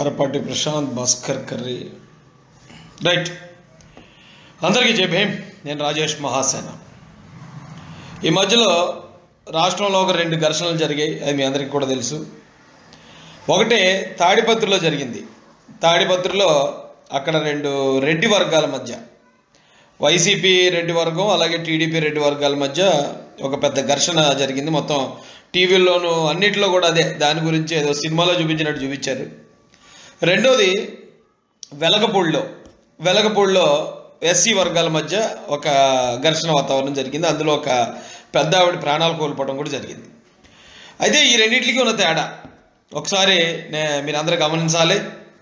కరపాటి Prashanth Bhaskar Karri right అందరికీ జై భీమ్ నేను రాజేష్ మహాసేన ఈ మధ్యలో రాష్ట్రంలో ఒక రెండు ఘర్షణలు జరిగాయి అది మీ అందరికీ కూడా తెలుసు ఒకటి తాడిపత్రిలో జరిగింది తాడిపత్రిలో అక్కడ రెండు రెడ్డి వర్గాల మధ్య వైసీపీ రెడ్డి వర్గం అలాగే టీడీపీ రెడ్డి వర్గాల మధ్య ఒక పెద్ద ఘర్షణ జరిగింది మొత్తం టీవీల్లోనూ అన్నిట్లో కూడా అదే దాని గురించి ఏదో సినిమాలో చూపించినట్టు చూపించారు రెండోది వెలగపూడిలో వెలగపూడిలో ఎస్సీ వర్గాల మధ్య ఒక ఘర్షణ వాతావరణం జరిగింది అందులో ఒక పెద్ద ఆవిడ ప్రాణాలు కోల్పోవడం కూడా జరిగింది అయితే ఈ రెండింటికి ఉన్న తేడా ఒకసారి నే మీరు అందరూ గమనించాలి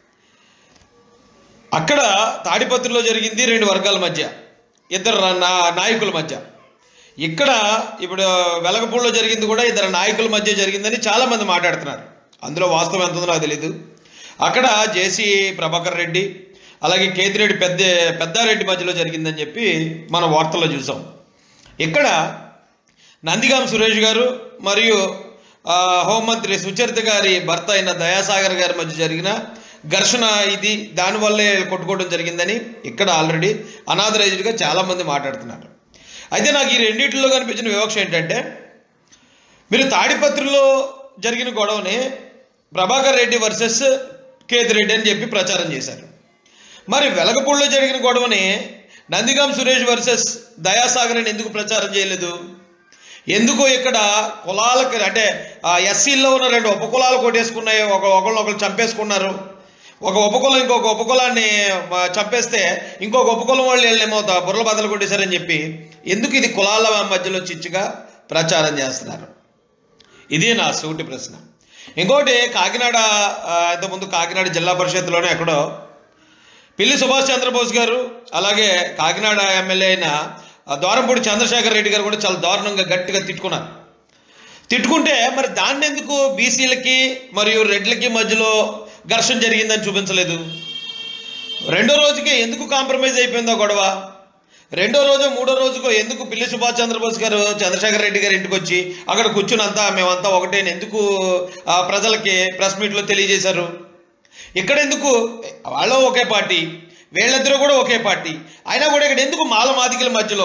అక్కడ తాడిపత్రిలో జరిగింది రెండు వర్గాల మధ్య ఇద్దరు రా- నా నాయకుల మధ్య ఇక్కడ ఇప్పుడు వెలగపూడిలో జరిగింది కూడా ఇద్దరు నాయకుల మధ్య జరిగిందని చాలా మంది మాట్లాడుతున్నారు అందులో వాస్తవం ఎంత ఉందో నాకు తెలియదు అక్కడ జేసీ ప్రభాకర్ రెడ్డి అలాగే కేతిరెడ్డి పెద్ద పెద్దారెడ్డి మధ్యలో జరిగిందని చెప్పి మనం వార్తల్లో చూసాం ఇక్కడ నందిగాం సురేష్ గారు మరియు ఆ, హోంమంత్రి సుచరిత గారి భర్త అయిన దయాసాగర్ గారి మధ్య జరిగిన ఘర్షణ ఇది దానివల్లే కొట్టుకోవడం జరిగిందని ఇక్కడ ఆల్రెడీ అనాథరైజ్డ్గా చాలామంది మాట్లాడుతున్నారు అయితే నాకు ఈ రెండింటిలో కనిపించిన వివక్ష ఏంటంటే మీరు తాడిపత్రిలో జరిగిన గొడవని ప్రభాకర్ రెడ్డి వర్సెస్ కేతిరెడ్డి అని చెప్పి ప్రచారం చేశారు మరి వెలగపూడిలో జరిగిన గొడవని నందిగాం సురేష్ వర్సెస్ దయాసాగర్ అని ఎందుకు ప్రచారం చేయలేదు ఎందుకు ఇక్కడ కులాలకి అంటే ఆ ఎస్సీల్లో ఉన్న రెండు ఉపకులాలు కొట్టేసుకున్నాయి ఒక ఒకళ్ళు ఒకళ్ళు చంపేసుకున్నారు ఒక ఉపకులం ఇంకొక ఉపకులాన్ని ఆ, చంపేస్తే ఇంకొక ఉపకులం వాళ్ళు వెళ్ళేమో బుర్రల బద్దలు కొట్టేశారని చెప్పి ఎందుకు ఇది కులాల మధ్యలో చిచ్చుగా ప్రచారం చేస్తున్నారు ఇది నా సూటి ప్రశ్న ఇంకోటి కాకినాడ ఆ, ఇంతకుముందు కాకినాడ జిల్లా పరిషత్లోనే ఎక్కడో పిల్లి సుభాష్ చంద్రబోస్ గారు అలాగే కాకినాడ ఎమ్మెల్యే అయిన ఆ, ద్వారంపూడి చంద్రశేఖర్ రెడ్డి గారు కూడా చాలా దారుణంగా గట్టిగా తిట్టుకున్నారు తిట్టుకుంటే మరి దాన్ని ఎందుకు బీసీలకి మరియు రెడ్లకి మధ్యలో ఘర్షణ జరిగిందని చూపించలేదు రెండో రోజుకే ఎందుకు కాంప్రమైజ్ అయిపోయిందో గొడవ రెండో రోజు మూడో రోజుకో ఎందుకు పిల్లి సుభాష్ చంద్రబోస్ గారు చంద్రశేఖర్ రెడ్డి గారి ఇంటికి వచ్చి అక్కడ కూర్చున్నంతా మేమంతా ఒకటే అని ఎందుకు ఆ, ప్రజలకి ప్రెస్ మీట్లో తెలియజేశారు ఇక్కడ ఎందుకు వాళ్ళు ఒకే పార్టీ వీళ్ళిద్దరూ కూడా ఒకే పార్టీ అయినా కూడా ఇక్కడ ఎందుకు మాల మాదికల మధ్యలో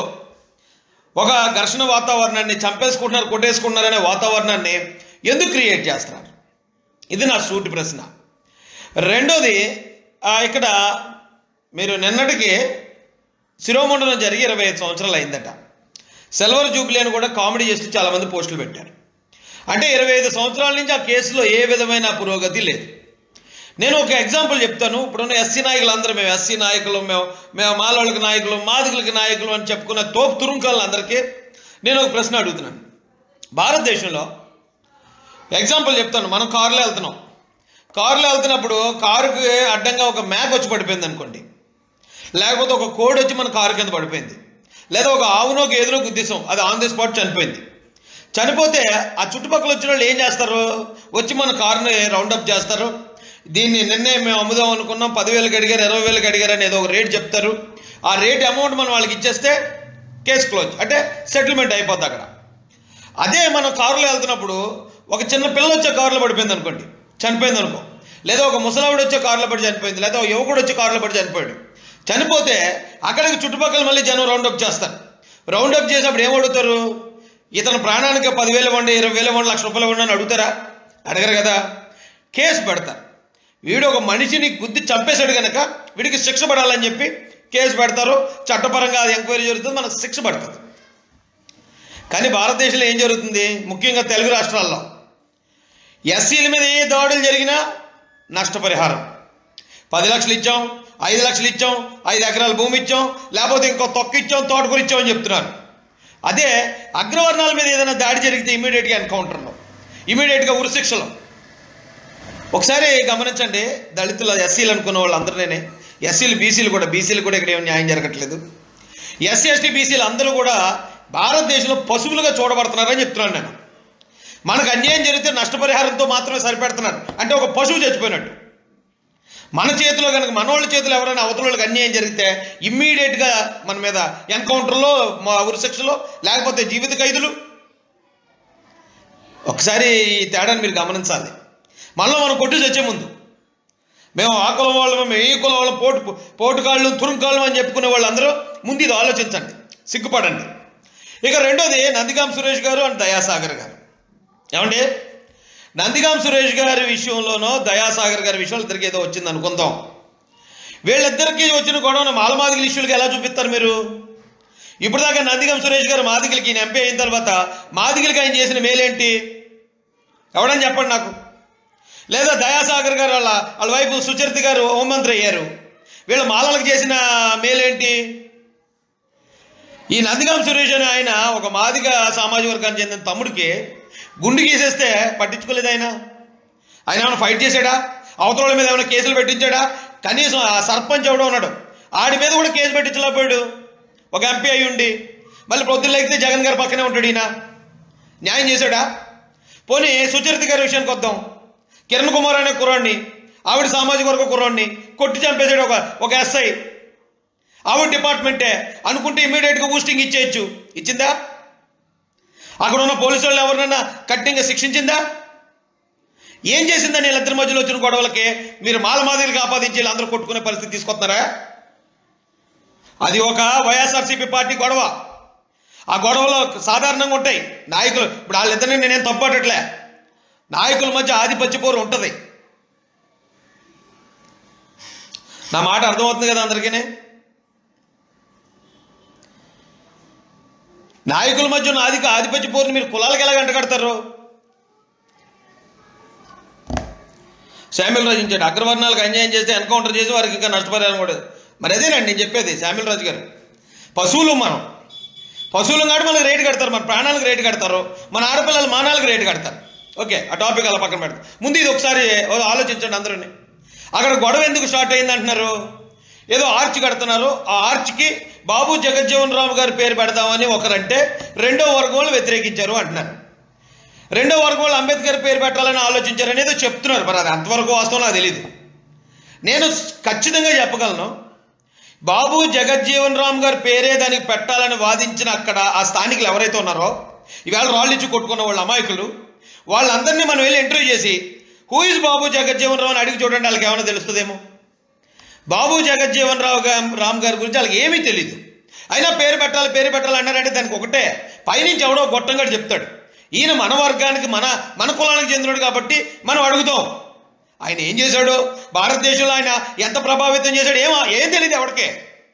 ఒక ఘర్షణ వాతావరణాన్ని చంపేసుకుంటున్నారు కొట్టేసుకుంటున్నారనే వాతావరణాన్ని ఎందుకు క్రియేట్ చేస్తున్నారు ఇది నా సూటి ప్రశ్న రెండోది ఆ, ఇక్కడ మీరు నిన్నటికి శిరోమండలం జరిగి ఇరవై ఐదు సంవత్సరాలు అయిందట సిల్వర్ జూబ్లీ అని కూడా కామెడీ చేస్తూ చాలామంది పోస్టులు పెట్టారు అంటే ఇరవై ఐదు సంవత్సరాల నుంచి ఆ కేసులో ఏ విధమైన పురోగతి లేదు నేను ఒక ఎగ్జాంపుల్ చెప్తాను ఇప్పుడున్న ఎస్సీ నాయకులు అందరూ మేము ఎస్సీ నాయకులు మేము మేము మాలోళ్ళకి నాయకులు మాదికలకి నాయకులు అని చెప్పుకున్న తోపు తురుంకాలను అందరికీ నేను ఒక ప్రశ్న అడుగుతున్నాను భారతదేశంలో ఎగ్జాంపుల్ చెప్తాను మనం కారులో వెళ్తున్నాం కారులో వెళ్తున్నప్పుడు కారుకి అడ్డంగా ఒక మ్యాక్ వచ్చి పడిపోయింది అనుకోండి లేకపోతే ఒక కోడి వచ్చి మన కారు కింద పడిపోయింది లేదా ఒక ఆవునో ఒక ఏదో గుద్దేశం అది ఆన్ ది స్పాట్ చనిపోయింది చనిపోతే ఆ చుట్టుపక్కల వచ్చిన వాళ్ళు ఏం చేస్తారు వచ్చి మన కారుని రౌండప్ చేస్తారు దీన్ని నిన్నే మేము అమ్ముదాం అనుకున్నాం పదివేలకు అడిగారు ఇరవై వేలకు అడిగారు అని ఏదో ఒక రేట్ చెప్తారు ఆ రేట్ అమౌంట్ మనం వాళ్ళకి ఇచ్చేస్తే కేసు క్లోజ్ అంటే సెటిల్మెంట్ అయిపోద్ది అక్కడ అదే మనం కారులో వెళ్తున్నప్పుడు ఒక చిన్న పిల్ల వచ్చే కారులో పడిపోయింది అనుకోండి చనిపోయింది అనుకో లేదా ఒక ముసలావిడ వచ్చే కారులో పడి చనిపోయింది లేదా ఒక యువకుడు వచ్చి కారులో పడి చనిపోయాడు చనిపోతే అక్కడికి చుట్టుపక్కల మళ్ళీ జనం రౌండప్ చేస్తారు రౌండప్ చేసినప్పుడు ఏం అడుగుతారు ఇతను ప్రాణానికి పదివేలు ఇవ్వండి ఇరవై వేలు ఇవ్వండి లక్ష రూపాయలు ఇవ్వండి అని అడుగుతారా అడగరు కదా కేసు పెడతారు వీడు ఒక మనిషిని గుద్ది చంపేశాడు కనుక వీడికి శిక్ష పడాలని చెప్పి కేసు పెడతారు చట్టపరంగా అది ఎంక్వైరీ జరుగుతుంది మనకు శిక్ష పడుతుంది కానీ భారతదేశంలో ఏం జరుగుతుంది ముఖ్యంగా తెలుగు రాష్ట్రాల్లో ఎస్సీల మీద ఏ దాడులు జరిగినా నష్టపరిహారం పది లక్షలు ఇచ్చాం ఐదు లక్షలు ఇచ్చాం ఐదు ఎకరాల భూమి ఇచ్చాం లేకపోతే ఇంకో తొక్క ఇచ్చాం తోటకూర ఇచ్చాం అని చెప్తున్నారు అదే అగ్రవర్ణాల మీద ఏదైనా దాడి జరిగితే ఇమీడియట్గా ఎన్కౌంటర్లో ఇమీడియట్గా ఉరిశిక్షలో ఒకసారి గమనించండి దళితుల ఎస్సీలు అనుకున్న వాళ్ళందరినీ ఎస్సీలు బీసీలు కూడా బీసీలు కూడా ఇక్కడ ఏం న్యాయం జరగట్లేదు ఎస్సీ ఎస్టీ బీసీలు అందరూ కూడా భారతదేశంలో పశువులుగా చూడబడుతున్నారని చెప్తున్నాను నేను మనకు అన్యాయం జరిగితే నష్టపరిహారంతో మాత్రమే సరిపెడుతున్నారు అంటే ఒక పశువు చచ్చిపోయినట్టు మన చేతిలో కనుక మనోళ్ళ చేతిలో ఎవరైనా అవతల వాళ్ళకి అన్యాయం జరిగితే ఇమ్మీడియట్గా మన మీద ఎన్కౌంటర్లో మా ఉరిశిక్షలో లేకపోతే జీవిత ఖైదులు ఒకసారి ఈ తేడాను మీరు గమనించాలి మనలో మనం కొట్టు చచ్చే ముందు మేము ఆ కులం వాళ్ళం మేము ఈ కులం వాళ్ళం పోటు పోటుకాళ్ళు తురుంకాళ్ళు అని చెప్పుకునే వాళ్ళందరూ ముందు ఇది ఆలోచించండి సిగ్గుపడండి ఇక రెండోది నందిగాం సురేష్ గారు అండ్ దయాసాగర్ గారు ఏమండి నందిగాం సురేష్ గారి విషయంలోనో దయాసాగర్ గారి విషయంలో ఇద్దరికి ఏదో వచ్చింది అనుకుందాం వీళ్ళిద్దరికీ వచ్చిన గొడవను మాలమాదిగల ఇష్యూలకి ఎలా చూపిస్తారు మీరు ఇప్పుడు దాకా నందిగం సురేష్ గారు మాదిగలకి ఈయన ఎంపీ అయిన తర్వాత మాదిగలకి ఆయన చేసిన మేలేంటి ఎవడని చెప్పండి నాకు లేదా దయాసాగర్ గారు వాళ్ళ వాళ్ళ వైపు సుచరిత గారు హోంమంత్రి అయ్యారు వీళ్ళ మాలలకు చేసిన మేలేంటి ఈ నందిగాం సురేష్ అనే ఆయన ఒక మాదిగ సామాజిక వర్గానికి చెందిన తమ్ముడికి గుండు గీసేస్తే పట్టించుకోలేదు ఆయన ఆయన ఏమైనా ఫైట్ చేశాడా అవతల మీద ఏమైనా కేసులు పెట్టించాడా కనీసం ఆ సర్పంచ్ ఎవడో ఉన్నాడు ఆడి మీద కూడా కేసు పెట్టించలేకపోయాడు ఒక ఎంపీ అయి ఉండి మళ్ళీ పొద్దున్న లేకపోతే జగన్ గారి పక్కనే ఉంటాడు ఈయన న్యాయం చేశాడా పోనీ సుచరిత గారి విషయానికి వద్దాం కిరణ్ కుమార్ అనే కుర్రాడిని ఆవిడ సామాజిక వర్గ కుర్రాడిని కొట్టి చంపేసాడు ఒక ఒక ఎస్ఐ ఆవిడ డిపార్ట్మెంటే అనుకుంటే ఇమీడియట్గా ఊస్టింగ్ ఇచ్చేయచ్చు ఇచ్చిందా అక్కడ ఉన్న పోలీసు వాళ్ళు ఎవరినైనా కఠినంగా శిక్షించిందా ఏం చేసిందని వీళ్ళిద్దరి మధ్యలో వచ్చిన గొడవలకి మీరు మాలమాదిరికి ఆపాదించి వీళ్ళందరూ కొట్టుకునే పరిస్థితి తీసుకొస్తున్నారా అది ఒక వైఎస్ఆర్సీపీ పార్టీ గొడవ ఆ గొడవలో సాధారణంగా ఉంటాయి నాయకులు ఇప్పుడు వాళ్ళిద్దరిని నేనేం తప్పటట్లే నాయకుల మధ్య ఆధిపత్య పోరు ఉంటుంది నా మాట అర్థమవుతుంది కదా అందరికీ నాయకుల మధ్య ఉన్న ఆధిక ఆధిపత్య పోరుని మీరు కులాలకు ఎలా గంటకడతారు శామ్యుల్ రాజు ఇచ్చాడు అగ్రవర్ణాలకు అన్యాయం చేస్తే ఎన్కౌంటర్ చేసి వారికి ఇంకా నష్టపరిహారం కూడా మరి అదేనండి నేను చెప్పేది శామ్యుల్ రాజు గారు పశువులు మనం పశువులు కాదు మనకు రేటు కడతారు మన ప్రాణాలకు రేటు కడతారు మన ఆడపిల్లల మానాలకు రేటు కడతారు ఓకే ఆ టాపిక్ అలా పక్కన పెడతారు ముందు ఇది ఒకసారి ఆలోచించండి అందరూని అక్కడ గొడవ ఎందుకు స్టార్ట్ అయింది అంటున్నారు ఏదో ఆర్చ్ కడుతున్నారు ఆ ఆర్చ్కి బాబు జగజ్జీవన్ రామ్ గారి పేరు పెడదామని ఒకరంటే రెండో వర్గం వాళ్ళు వ్యతిరేకించారు అంటున్నారు రెండో వర్గం వాళ్ళు అంబేద్కర్ పేరు పెట్టాలని ఆలోచించారు అనేది చెప్తున్నారు మరి అది అంతవరకు వాస్తవం నాకు తెలియదు నేను ఖచ్చితంగా చెప్పగలను బాబు జగజ్జీవన్ రామ్ గారి పేరే దానికి పెట్టాలని వాదించిన అక్కడ ఆ స్థానికులు ఎవరైతే ఉన్నారో ఈవేళ రాళ్ళు ఇచ్చి కొట్టుకున్న వాళ్ళ అమాయకులు వాళ్ళందరినీ మనం వెళ్ళి ఇంటర్వ్యూ చేసి హూ ఇస్ బాబు జగజ్జీవన్ రావు అని అడిగి చూడండి వాళ్ళకి ఏమైనా తెలుస్తుందేమో బాబు జగజ్జీవన్ రావు గా రామ్ గారి గురించి వాళ్ళకి ఏమీ తెలియదు అయినా పేరు పెట్టాలి పేరు పెట్టాలి అన్నారంటే దానికి ఒకటే పైనుంచి ఎవడో గొట్టంగా చెప్తాడు ఈయన మన వర్గానికి మన మన కులానికి చెందినడు కాబట్టి మనం అడుగుతాం ఆయన ఏం చేశాడు భారతదేశంలో ఆయన ఎంత ప్రభావితం చేశాడు ఏమో ఏం తెలియదు ఎవరికే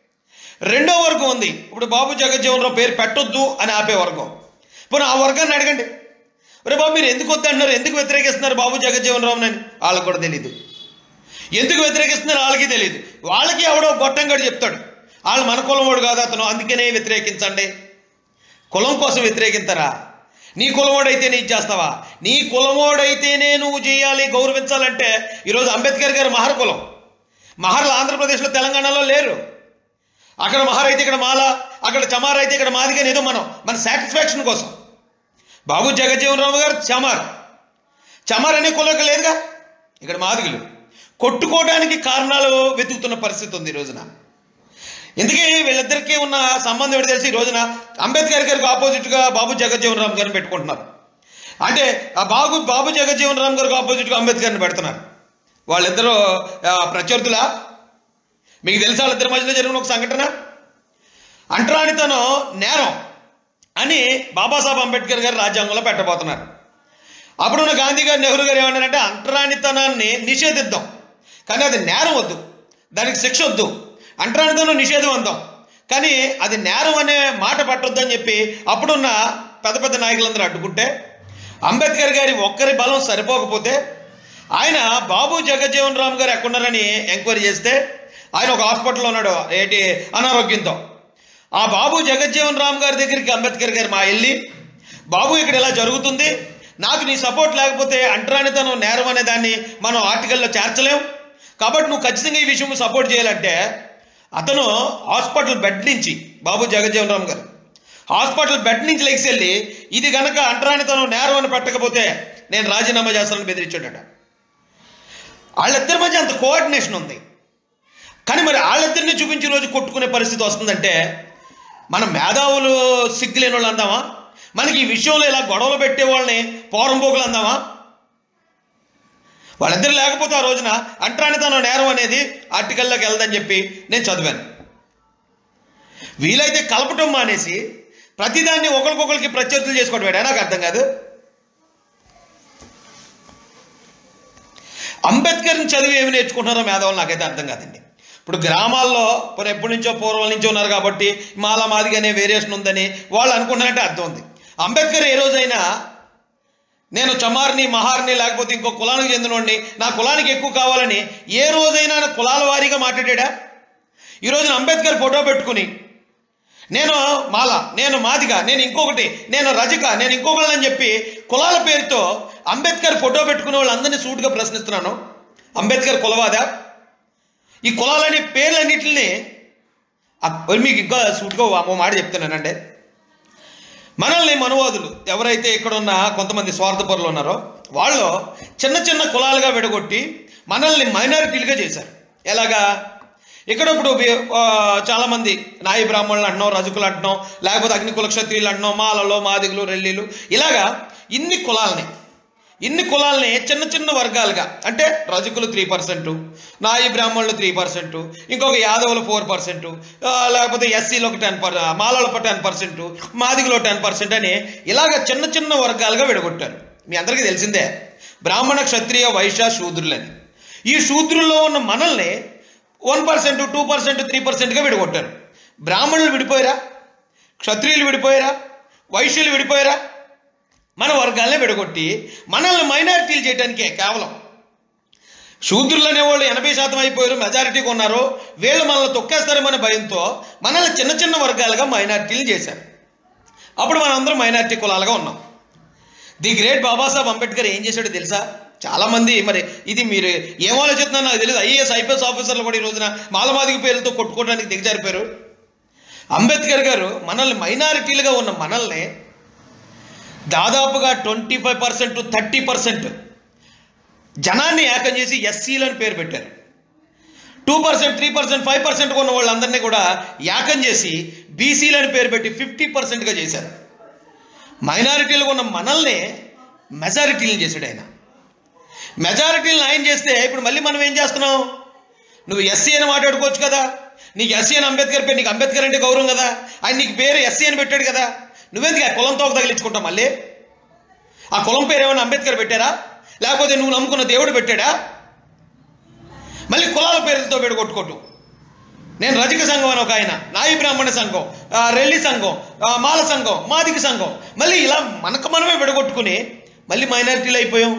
రెండో వర్గం ఉంది ఇప్పుడు బాబు జగజ్జీవన్ రావు పేరు పెట్టొద్దు అని ఆపే వర్గం పోనీ ఆ వర్గాన్ని అడగండి ఒరే బాబు మీరు ఎందుకు వద్దు అంటున్నారు ఎందుకు వ్యతిరేకిస్తున్నారు బాబు జగజ్జీవన్ రావుని అని వాళ్ళకి కూడా తెలియదు ఎందుకు వ్యతిరేకిస్తున్నారు వాళ్ళకి తెలియదు వాళ్ళకి ఎవడో గొట్టంగాడు చెప్తాడు వాళ్ళు మన కులం వాడు కాదు అతను అందుకనే వ్యతిరేకించండి కులం కోసం వ్యతిరేకించరా నీ కులమోడైతే నీ చేస్తావా నీ కులమోడైతేనే నువ్వు చేయాలి గౌరవించాలంటే ఈరోజు అంబేద్కర్ గారు మహర్ కులం మహర్లు ఆంధ్రప్రదేశ్లో తెలంగాణలో లేరు అక్కడ మహర్ అయితే ఇక్కడ మాల అక్కడ చమార్ అయితే ఇక్కడ మాదిగా ఏదో మనం మన సాటిస్ఫాక్షన్ కోసం బాబు జగజ్జీవన్ రావు గారు చమార్ చమార్ అనే కులం లేదుగా ఇక్కడ మాదిగలు కొట్టుకోవడానికి కారణాలు వెతుకుతున్న పరిస్థితి ఉంది ఈ రోజున ఇందుకే వీళ్ళిద్దరికీ ఉన్న సంబంధం ఏంటో తెలిసి ఈ రోజున అంబేద్కర్ గారికి ఆపోజిట్గా బాబు జగజ్జీవన్ రామ్ గారిని పెట్టుకుంటున్నారు అంటే ఆ బాబు బాబు జగజ్జీవన్ రామ్ గారికి ఆపోజిట్గా అంబేద్కర్ని పెడుతున్నారు వాళ్ళిద్దరూ ఆ, ప్రత్యర్థులా మీకు తెలుసా వాళ్ళిద్దరి మధ్యలో జరిగిన ఒక సంఘటన అంటరానితనం నేరం అని బాబాసాహెబ్ అంబేద్కర్ గారు రాజ్యాంగంలో పెట్టబోతున్నారు అప్పుడున్న గాంధీ గారు నెహ్రూ గారు ఏమన్నారంటే అంటరానితనాన్ని నిషేధిద్దాం కానీ అది నేరం వద్దు దానికి శిక్ష వద్దు అంటరానితనం నిషేధం అందాం కానీ అది నేరం అనే మాట పట్టొద్దని చెప్పి అప్పుడున్న పెద్ద పెద్ద నాయకులందరూ అడ్డుకుంటే అంబేద్కర్ గారి ఒక్కరి బలం సరిపోకపోతే ఆయన బాబు జగజ్జీవన్ రామ్ గారు ఎక్కడున్నారని ఎంక్వైరీ చేస్తే ఆయన ఒక హాస్పిటల్లో ఉన్నాడు ఏంటి అనారోగ్యంతో ఆ బాబు జగజ్జీవన్ రామ్ గారి దగ్గరికి అంబేద్కర్ గారు మా వెళ్ళి బాబు ఇక్కడ ఇలా జరుగుతుంది నాకు నీ సపోర్ట్ లేకపోతే అంటరానితనం నేరం అనే దాన్ని మనం ఆర్టికల్లో చేర్చలేం కాబట్టి నువ్వు ఖచ్చితంగా ఈ విషయం సపోర్ట్ చేయాలంటే అతను హాస్పిటల్ బెడ్ నుంచి బాబు జగజ్జీవన్ రామ్ గారు హాస్పిటల్ బెడ్ నుంచి లెగ్స్ వెళ్ళి ఇది గనక అంటరానితనం నేరం అని పెట్టకపోతే నేను రాజీనామా చేస్తానని బెదిరించాడట వాళ్ళిద్దరి మధ్య అంత కోఆర్డినేషన్ ఉంది కానీ మరి వాళ్ళిద్దరిని చూపించి రోజు కొట్టుకునే పరిస్థితి వస్తుందంటే మన మేధావులు సిగ్గులేని వాళ్ళు అందామా మనకి ఈ విషయంలో ఇలా గొడవలు పెట్టే వాళ్ళని పోరంపోకులు అందామా వాళ్ళిద్దరు లేకపోతే ఆ రోజున అంటరానితనం నేరం అనేది ఆర్టికల్లోకి వెళ్దని చెప్పి నేను చదివాను వీలైతే కలపటం మానేసి ప్రతిదాన్ని ఒకరికొకరికి ప్రత్యర్థులు చేసుకోవడం నాకు అర్థం కాదు అంబేద్కర్ని చదివి ఏమి నేర్చుకుంటున్నారో మేధావులు నాకైతే అర్థం కాదండి ఇప్పుడు గ్రామాల్లో ఇప్పుడు ఎప్పటి నుంచో పూర్వం నుంచి ఉన్నారు కాబట్టి మాలా మాదిగా అనే వేరియేషన్ ఉందని వాళ్ళు అనుకుంటున్నట్టే అర్థం ఉంది అంబేద్కర్ ఏ రోజైనా నేను చమార్ని మహార్ని లేకపోతే ఇంకో కులానికి చెందినోడిని నా కులానికి ఎక్కువ కావాలని ఏ రోజైనా ఆయన కులాల వారీగా మాట్లాడా ఈ రోజున అంబేద్కర్ ఫోటో పెట్టుకుని నేను మాల నేను మాదిగ నేను ఇంకొకటి నేను రజక నేను ఇంకొకళ్ళని అని చెప్పి కులాల పేరుతో అంబేద్కర్ ఫోటో పెట్టుకునే వాళ్ళందరినీ సూటుగా ప్రశ్నిస్తున్నాను అంబేద్కర్ కులవాదా ఈ కులాలని పేర్లన్నింటిని మీకు ఇంకా సూటుగా ఓ మాట చెప్తున్నానండి మనల్ని మనువాదులు ఎవరైతే ఇక్కడ ఉన్న కొంతమంది స్వార్థపరులు ఉన్నారో వాళ్ళు చిన్న చిన్న కులాలుగా విడగొట్టి మనల్ని మైనారిటీలుగా చేశారు ఎలాగా ఇక్కడ ఇప్పుడు ఆ, చాలామంది నాయి బ్రాహ్మణులు అంటున్నాం రజకులు అంటున్నాం లేకపోతే అగ్నికుల క్షత్రియులు అంటున్నాం మాలలో మాదిగులు రెల్లీలు ఇలాగా ఇన్ని కులాలని ఇన్ని కులాలని చిన్న చిన్న వర్గాలుగా అంటే రజకులు త్రీ పర్సెంట్ నాయి బ్రాహ్మణులు త్రీ పర్సెంట్ ఇంకొక యాదవులు ఫోర్ పర్సెంట్ లేకపోతే ఎస్సీలు ఒక టెన్ పర్ మాలలు ఒక టెన్ పర్సెంట్ మాదిగులు టెన్ పర్సెంట్ అని ఇలాగ చిన్న చిన్న వర్గాలుగా విడగొట్టారు మీ అందరికీ తెలిసిందే బ్రాహ్మణ క్షత్రియ వైశ్య శూద్రులని ఈ శూద్రుల్లో ఉన్న మనల్ని one percent two percent three పర్సెంట్గా విడగొట్టారు బ్రాహ్మణులు విడిపోయారా క్షత్రియులు విడిపోయారా వైశ్యులు విడిపోయారా మన వర్గాలనే విడగొట్టి మనల్ని మైనారిటీలు చేయడానికే కేవలం శూద్రులు అనేవాళ్ళు ఎనభై శాతం అయిపోయారు మెజారిటీగా ఉన్నారు వీళ్ళు మనల్ని తొక్కేస్తారేమనే భయంతో మనల్ని చిన్న చిన్న వర్గాలుగా మైనారిటీలు చేశారు అప్పుడు మనందరం మైనారిటీ కులాలుగా ఉన్నాం ది గ్రేట్ బాబాసాహెబ్ అంబేద్కర్ ఏం చేశాడో తెలుసా చాలా మంది మరి ఇది మీరు ఏం ఆలోచిస్తున్నారో నాకు తెలియదు ఐఏఎస్ ఐపీఎస్ ఆఫీసర్లు కూడా ఈ రోజున మాలమాదిగ పేర్లతో కొట్టుకోవడానికి దిగజారిపోయారు అంబేద్కర్ గారు మనల్ని మైనారిటీలుగా ఉన్న మనల్ని దాదాపుగా twenty five percent thirty percent జనాన్ని ఏకం చేసి ఎస్సీలని పేరు పెట్టారు two percent three percent five percent ఉన్న వాళ్ళందరినీ కూడా ఏకం చేసి బీసీలని పేరు పెట్టి ఫిఫ్టీ పర్సెంట్గా చేశారు మైనారిటీలు ఉన్న మనల్ని మెజారిటీలను చేశాడు ఆయన మెజారిటీలను ఆయన చేస్తే ఇప్పుడు మళ్ళీ మనం ఏం చేస్తున్నాం నువ్వు ఎస్సీ అని మాట్లాడుకోవచ్చు కదా నీకు ఎస్సీ అని అంబేద్కర్ పేరు నీకు అంబేద్కర్ అంటే గౌరవం కదా ఆయన నీకు పేరు ఎస్సీ అని పెట్టాడు కదా నువ్వెందుకు ఆ కులంతో తగిలించుకుంటావు మళ్ళీ ఆ కులం పేరు ఏమైనా అంబేద్కర్ పెట్టారా లేకపోతే నువ్వు నమ్ముకున్న దేవుడు పెట్టాడా మళ్ళీ కులాల పేర్లతో విడగొట్టుకోటు నేను రజక సంఘం అని ఒక ఆయన నాయి బ్రాహ్మణ సంఘం ఆ, రెల్లి సంఘం ఆ, మాల సంఘం మాదిక సంఘం మళ్ళీ ఇలా మనకు మనమే విడగొట్టుకుని మళ్ళీ మైనారిటీలు అయిపోయాం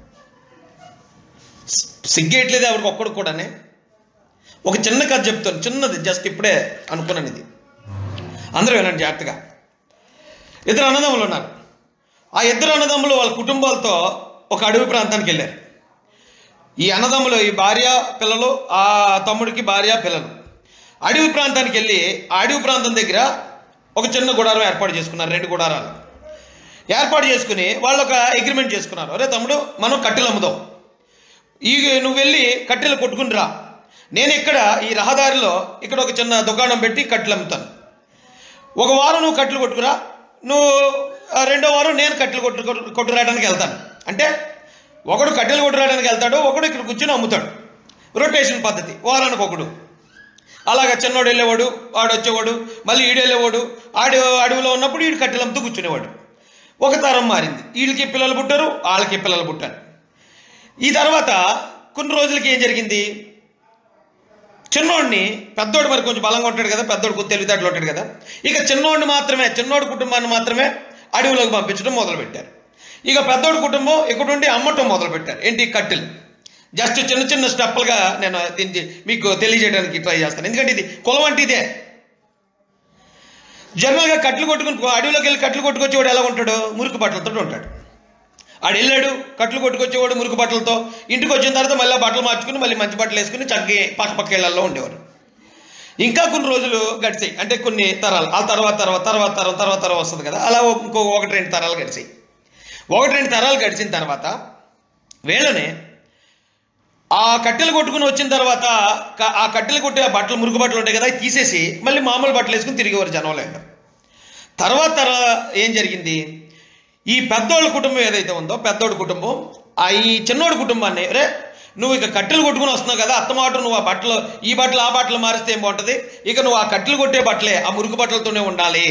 సి- సిగ్గేయట్లేదు ఎవరికి ఒక్కడు కూడానే ఒక చిన్న కథ చెప్తాను చిన్నది జస్ట్ ఇప్పుడే అనుకున్నాను ఇది అందరూ వినండి జాగ్రత్తగా ఇద్దరు అన్నదమ్ములు ఉన్నారు ఆ ఇద్దరు అన్నదమ్ములు వాళ్ళ కుటుంబాలతో ఒక అడవి ప్రాంతానికి వెళ్ళారు ఈ అన్నదమ్ములు ఈ భార్య పిల్లలు ఆ తమ్ముడికి భార్య పిల్లలు అడవి ప్రాంతానికి వెళ్ళి ఆ అడవి ప్రాంతం దగ్గర ఒక చిన్న గుడారం ఏర్పాటు చేసుకున్నారు రెండు గుడారాలు ఏర్పాటు చేసుకుని వాళ్ళు ఒక అగ్రిమెంట్ చేసుకున్నారు అరే తమ్ముడు మనం కట్టెలు అమ్ముదాం ఈ నువ్వు వెళ్ళి కట్టెలు కొట్టుకుని రా నేను ఇక్కడ ఈ రహదారిలో ఇక్కడ ఒక చిన్న దుకాణం పెట్టి కట్టెలు అమ్ముతాను ఒక వారం నువ్వు కట్టెలు కొట్టుకురా నువ్వు ఆ, రెండో వారం నేను కట్టెలు కొట్టు కొట్టు- కొట్టురాయడానికి వెళ్తాను అంటే ఒకడు కట్టెలు కొట్టురాయడానికి వెళ్తాడు ఒకడు ఇక్కడ కూర్చొని అమ్ముతాడు రొటేషన్ పద్ధతి వారానికి ఒకడు అలాగా చిన్నోడు వెళ్ళేవాడు వాడు వచ్చేవాడు మళ్ళీ ఈడు వెళ్ళేవాడు ఆడు అడవిలో ఉన్నప్పుడు ఈడు కట్టెలు అమ్ముతూ కూర్చునేవాడు ఒక తరం మారింది వీళ్ళకి పిల్లలు పుట్టారు వాళ్ళకి పిల్లలు పుట్టారు ఈ తర్వాత కొన్ని రోజులకి ఏం జరిగింది చిన్నోడిని పెద్దోడు మరి కొంచెం బలంగా ఉంటాడు కదా పెద్దోడు కొద్ది తెలివితేటలు ఉంటాడు కదా ఇక చిన్నోడిని మాత్రమే చిన్నోడి కుటుంబాన్ని మాత్రమే అడవిలోకి పంపించడం మొదలుపెట్టారు ఇక పెద్దోడి కుటుంబం ఇక్కడ ఉండి అమ్మటం మొదలుపెట్టారు ఏంటి కట్టెలు జస్ట్ చిన్న చిన్న స్టెప్పులుగా నేను దీనికి మీకు తెలియజేయడానికి ట్రై చేస్తాను ఎందుకంటే ఇది కులం అంటే ఇదే జనరల్గా కట్లు కొట్టుకుని అడవిలోకి వెళ్ళి కట్లు కొట్టుకొచ్చేవాడు ఎలా ఉంటాడు మురికి బట్టలతో ఉంటాడు ఆడు వెళ్ళాడు కట్లు కొట్టుకొచ్చేవాడు మురికి బట్టలతో ఇంటికి వచ్చిన తర్వాత మళ్ళీ ఆ బట్టలు మార్చుకుని మళ్ళీ మంచి బట్టలు వేసుకుని చక్కగా పక్క పక్క ఇళ్లలో ఉండేవారు ఇంకా కొన్ని రోజులు గడిచాయి అంటే కొన్ని తరాలు ఆ తర్వాత తర్వాత తర్వాత తరం తర్వాత తరం వస్తుంది కదా అలా ఇంకో ఒకటి రెండు తరాలు గడిచాయి ఒకటి రెండు తరాలు గడిచిన తర్వాత వీళ్ళని ఆ కట్టెలు కొట్టుకుని వచ్చిన తర్వాత క- ఆ కట్టెలు కొట్టే ఆ బట్టలు మురుగు బట్టలు ఉంటాయి కదా అవి తీసేసి మళ్ళీ మామూలు బట్టలు వేసుకుని తిరిగేవారు జనంలో తర్వాత తర ఏం జరిగింది ఈ పెద్దోళ్ళ కుటుంబం ఏదైతే ఉందో పెద్దోడి కుటుంబం ఆ ఈ చిన్నోడి కుటుంబాన్ని రే నువ్వు ఇక కట్టెలు కొట్టుకుని వస్తున్నావు కదా అత్తమాట నువ్వు ఆ బట్టలు ఈ బట్టలు ఆ బట్టలు మారిస్తే ఏం బాగుంటుంది ఇక నువ్వు ఆ కట్టెలు కొట్టే బట్టలే ఆ మురుగు బట్టలతోనే ఉండాలి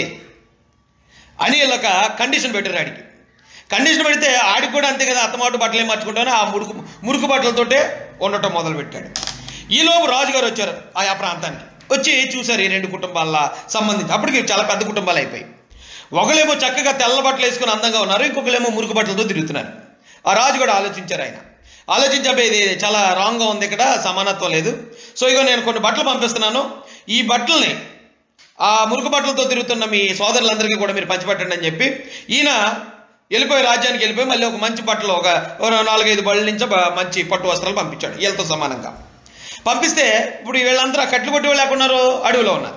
అని వీళ్ళొక కండిషన్ పెట్టారు ఆడికి కండిషన్ పెడితే ఆడికి కూడా అంతే కదా అత్తమాట బట్టలే మార్చుకుంటాను ఆ మురుకు మురుకు బట్టలతోటే ఉండటం మొదలు పెట్టాడు ఈలోపు రాజుగారు వచ్చారు ఆయా ప్రాంతానికి వచ్చి చూశారు ఈ రెండు కుటుంబాల సంబంధించి అప్పటికి చాలా పెద్ద కుటుంబాలు అయిపోయి ఒకళ్ళేమో చక్కగా తెల్ల బట్టలు వేసుకుని అందంగా ఉన్నారు ఇంకొకళ్ళేమో మురుకు బట్టలతో తిరుగుతున్నారు ఆ రాజు కూడా ఆలోచించారు ఆయన ఆలోచించబోయే ఇది చాలా రాంగ్గా ఉంది ఇక్కడ సమానత్వం లేదు సో ఇగో నేను కొన్ని బట్టలు పంపిస్తున్నాను ఈ బట్టల్ని ఆ మురుకు బట్టలతో తిరుగుతున్న మీ సోదరులందరికీ కూడా మీరు పంచిపెట్టండి అని చెప్పి ఈయన వెళ్ళిపోయి రాజ్యానికి వెళ్ళిపోయి మళ్ళీ ఒక మంచి బట్టలు ఒక ఒక నాలుగైదు బళ్ళ నుంచి బ- మంచి పట్టు వస్త్రాలు పంపించాడు వీళ్ళతో సమానంగా పంపిస్తే ఇప్పుడు వీళ్ళందరూ ఆ కట్లు కొట్టి వాళ్ళు ఎక్కడున్నారు అడవిలో ఉన్నారు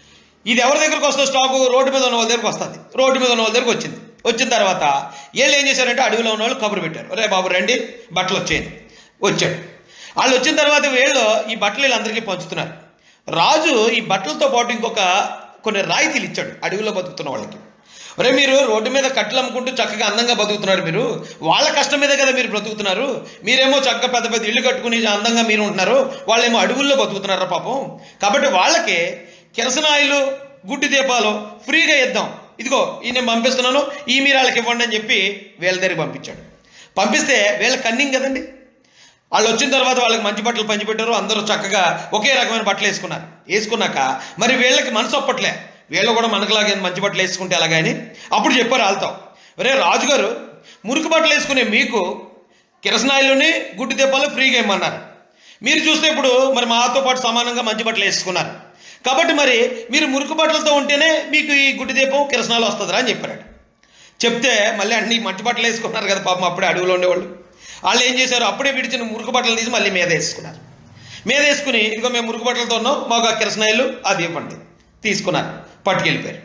ఇది ఎవరి దగ్గరకు వస్తుంది స్టాకు రోడ్డు మీద ఉన్న వాళ్ళ దగ్గరకు వస్తుంది రోడ్డు మీద ఉన్న వాళ్ళ దగ్గరకు వచ్చింది వచ్చిన తర్వాత వీళ్ళు ఏం చేశారంటే అడవిలో ఉన్న వాళ్ళు కబురు పెట్టారు రే బాబు రండి బట్టలు వచ్చేయండి వచ్చాడు వాళ్ళు వచ్చిన తర్వాత వీళ్ళు ఈ బట్టలు వీళ్ళందరికీ పంచుతున్నారు రాజు ఈ బట్టలతో పాటు ఇంకొక కొన్ని రాయితీలు ఇచ్చాడు అడవిలో బతుకుతున్న వాళ్ళకి ఒరే మీరు రోడ్డు మీద కట్టెలు అమ్ముకుంటూ చక్కగా అందంగా బతుకుతున్నారు మీరు వాళ్ళ కష్టం మీద కదా మీరు బ్రతుకుతున్నారు మీరేమో చక్కగా పెద్ద పెద్ద ఇల్లు కట్టుకుని అందంగా మీరు ఉంటున్నారు వాళ్ళేమో అడవుల్లో బతుకుతున్నారా పాపం కాబట్టి వాళ్ళకి కిరసనాయిలు గుడ్డి దీపాలు ఫ్రీగా ఇద్దాం ఇదిగో ఈ నేను పంపిస్తున్నాను ఈ మీరు వాళ్ళకి ఇవ్వండి అని చెప్పి వీళ్ళ దగ్గరికి పంపించాడు పంపిస్తే వీళ్ళ కన్నింగ్ కదండి వాళ్ళు వచ్చిన తర్వాత వాళ్ళకి మంచి బట్టలు పంచిపెట్టారు అందరూ చక్కగా ఒకే రకమైన బట్టలు వేసుకున్నారు వేసుకున్నాక మరి వీళ్ళకి మనసు ఒప్పట్లే వీళ్ళు కూడా మనకులాగే మంచి బట్టలు వేసుకుంటే ఎలాగని అప్పుడు చెప్పారు వాళ్ళతో ఒరే రాజుగారు మురికి బట్టలు వేసుకునే మీకు కిరసనాయిల్లోని గుడ్డి దీపాలు ఫ్రీగా ఇమ్మన్నారు మీరు చూస్తే ఇప్పుడు మరి మాతో పాటు సమానంగా మంచి బట్టలు వేసుకున్నారు కాబట్టి మరి మీరు మురికి బట్టలతో ఉంటేనే మీకు ఈ గుడ్డి దీపం కిరసనాలు వస్తుందిరా అని చెప్పారు చెప్తే మళ్ళీ అన్ని మంచి బట్టలు వేసుకున్నారు కదా పాపం అప్పుడే అడవిలో ఉండేవాళ్ళు వాళ్ళు ఏం చేశారు అప్పుడే విడిచిన మురుకు బట్టలు తీసి మళ్ళీ మీద వేసుకున్నారు మీద వేసుకుని ఇదిగో మేము మురుకు బట్టలతో ఉన్నాం మాకు ఆ కిరసనాయిలు అది ఇవ్వండి తీసుకున్నారు పట్టుకెళ్ళిపోయారు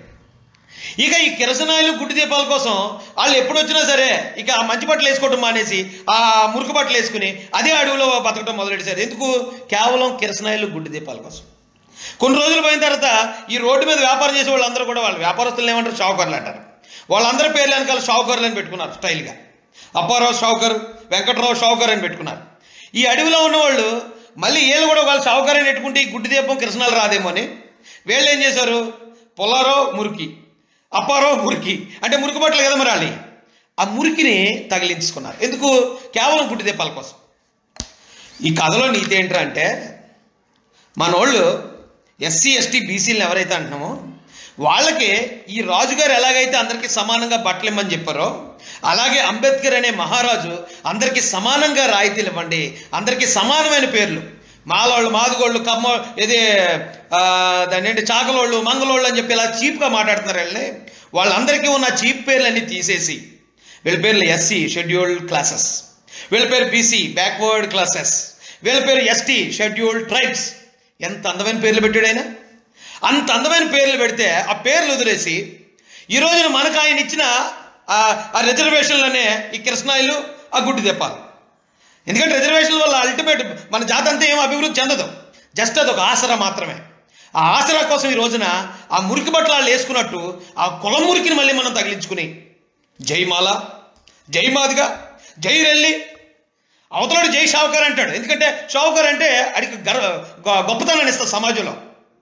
ఇక ఈ కిరసనాయిలు గుడ్డి దీపాల కోసం వాళ్ళు ఎప్పుడు వచ్చినా సరే ఇక ఆ మంచి బట్టలు వేసుకోవడం మానేసి ఆ మురుకు బట్టలు వేసుకుని అదే అడవిలో బతకడం మొదలెట్టారు ఎందుకు కేవలం కిరసనాయిలు గుడ్డి దీపాల కోసం కొన్ని రోజులు పోయిన తర్వాత ఈ రోడ్డు మీద వ్యాపారం చేసే వాళ్ళందరూ కూడా వాళ్ళు వ్యాపారస్తులు ఏమంటారు షావుకర్లు అంటారు వాళ్ళందరి పేర్లు వెనకాల షావుకర్లు అని పెట్టుకున్నారు స్టైల్గా అప్పారావు షావుకర్ వెంకట్రావు షావుకర్ అని పెట్టుకున్నారు ఈ అడవిలో ఉన్నవాళ్ళు మళ్ళీ వీళ్ళు కూడా వాళ్ళు షావుకర్ అని పెట్టుకుంటే ఈ గుడ్డి దీపం కృష్ణాలు రాదేమో అని వీళ్ళు ఏం చేశారు పొలారావు మురికి అప్పారావు మురికి అంటే మురికి బట్టలు కదా మరి వాళ్ళు ఆ మురికిని తగిలించుకున్నారు ఎందుకు కేవలం గుడ్డి దీపాల కోసం ఈ కథలో నీతి ఏంట్రా అంటే మనోళ్ళు ఎస్సీ ఎస్టీ బీసీలను ఎవరైతే అంటున్నామో వాళ్ళకి ఈ రాజుగారు ఎలాగైతే అందరికీ సమానంగా బట్టలు ఇమ్మని చెప్పారో అలాగే అంబేద్కర్ అనే మహారాజు అందరికీ సమానంగా రాయితీలు ఇవ్వండి అందరికీ సమానమైన పేర్లు మాలోళ్ళు మాదిగోళ్ళు కమ్మ ఇది ఆ, దాని ఏంటి చాకలోళ్ళు మంగళోళ్ళు అని చెప్పి ఇలా చీప్గా మాట్లాడుతున్నారు వీళ్ళని వాళ్ళందరికీ ఉన్న చీప్ పేర్లన్నీ తీసేసి వీళ్ళ పేర్లు ఎస్సీ షెడ్యూల్డ్ క్లాసెస్ వీళ్ళ పేరు బీసీ బ్యాక్వర్డ్ క్లాసెస్ వీళ్ళ పేరు ఎస్టీ షెడ్యూల్డ్ ట్రైబ్స్ ఎంత అందమైన పేర్లు పెట్టాడు ఆయన అంత అందమైన పేర్లు పెడితే ఆ పేర్లు వదిలేసి ఈ రోజున మనకు ఆయన ఇచ్చిన ఆ ఆ రిజర్వేషన్లనే ఈ కృష్ణాయిలు ఆ గుడ్డి తెప్పాలి ఎందుకంటే రిజర్వేషన్ల వల్ల అల్టిమేట్ మన జాతి అంతా ఏం అభివృద్ధి చెందదు జస్ట్ అది ఒక ఆసరా మాత్రమే ఆ ఆసరా కోసం ఈ రోజున ఆ మురికి బట్టలు వాళ్ళు వేసుకున్నట్టు ఆ కులం మురికిని మళ్ళీ మనం తగిలించుకుని జైమాల జై మాదిగా జై రెల్లి అవతలాడు జై షావుకర్ అంటాడు ఎందుకంటే షావుకర్ అంటే అడిగి గర్వ గొ- గొప్పతనాన్ని ఇస్తుంది సమాజంలో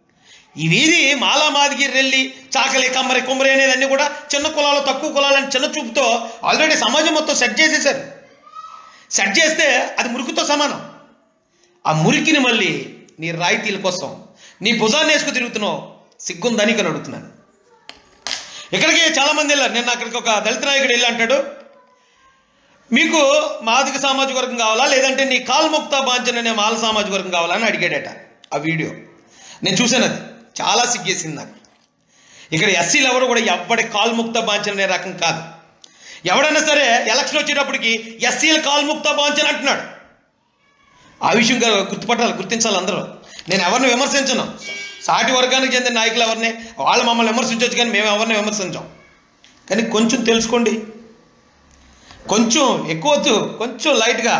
ఈ వీధి మాలా మాదిగి రెల్లి చాకలి కమ్మరి కుమ్మరి అనేది అన్ని కూడా చిన్న కులాలు తక్కువ కులాలని చిన్న చూపుతో ఆల్రెడీ సమాజం మొత్తం సెట్ చేసేసారు సెట్ చేస్తే అది మురికితో సమానం ఆ మురికిని మళ్ళీ నీ రాయితీల కోసం నీ భుజాన్ని వేసుకు తిరుగుతున్నావు సిగ్గుందని ఇక్కడ అడుగుతున్నాను ఇక్కడికి చాలా మంది వెళ్ళారు నేను అక్కడికి ఒక దళిత నాయకుడు వెళ్ళి అంటాడు మీకు మాదిక సామాజిక వర్గం కావాలా లేదంటే నీ కాల్ముక్త బాంచన్ అనే మాల సామాజిక వర్గం కావాలా అని అడిగాడట ఆ వీడియో నేను చూశాను అది చాలా సిగ్గేసింది నాకు ఇక్కడ ఎస్సీలు ఎవరు కూడా ఎవడి కాల్ముక్త బాంచన్ అనే రకం కాదు ఎవడైనా సరే ఎలక్షన్ వచ్చేటప్పటికి ఎస్సీలు కాల్ముక్త బాంచన్ అంటున్నాడు ఆ విషయం గా- గుర్తుపట్టాలి గుర్తించాలి అందరూ నేను ఎవరిని విమర్శించను సాటి వర్గానికి చెందిన నాయకులు ఎవరిని వాళ్ళు మమ్మల్ని విమర్శించవచ్చు కానీ మేము ఎవరిని విమర్శించాం కానీ కొంచెం తెలుసుకోండి కొంచెం ఎక్కువ వద్దు కొంచెం లైట్గా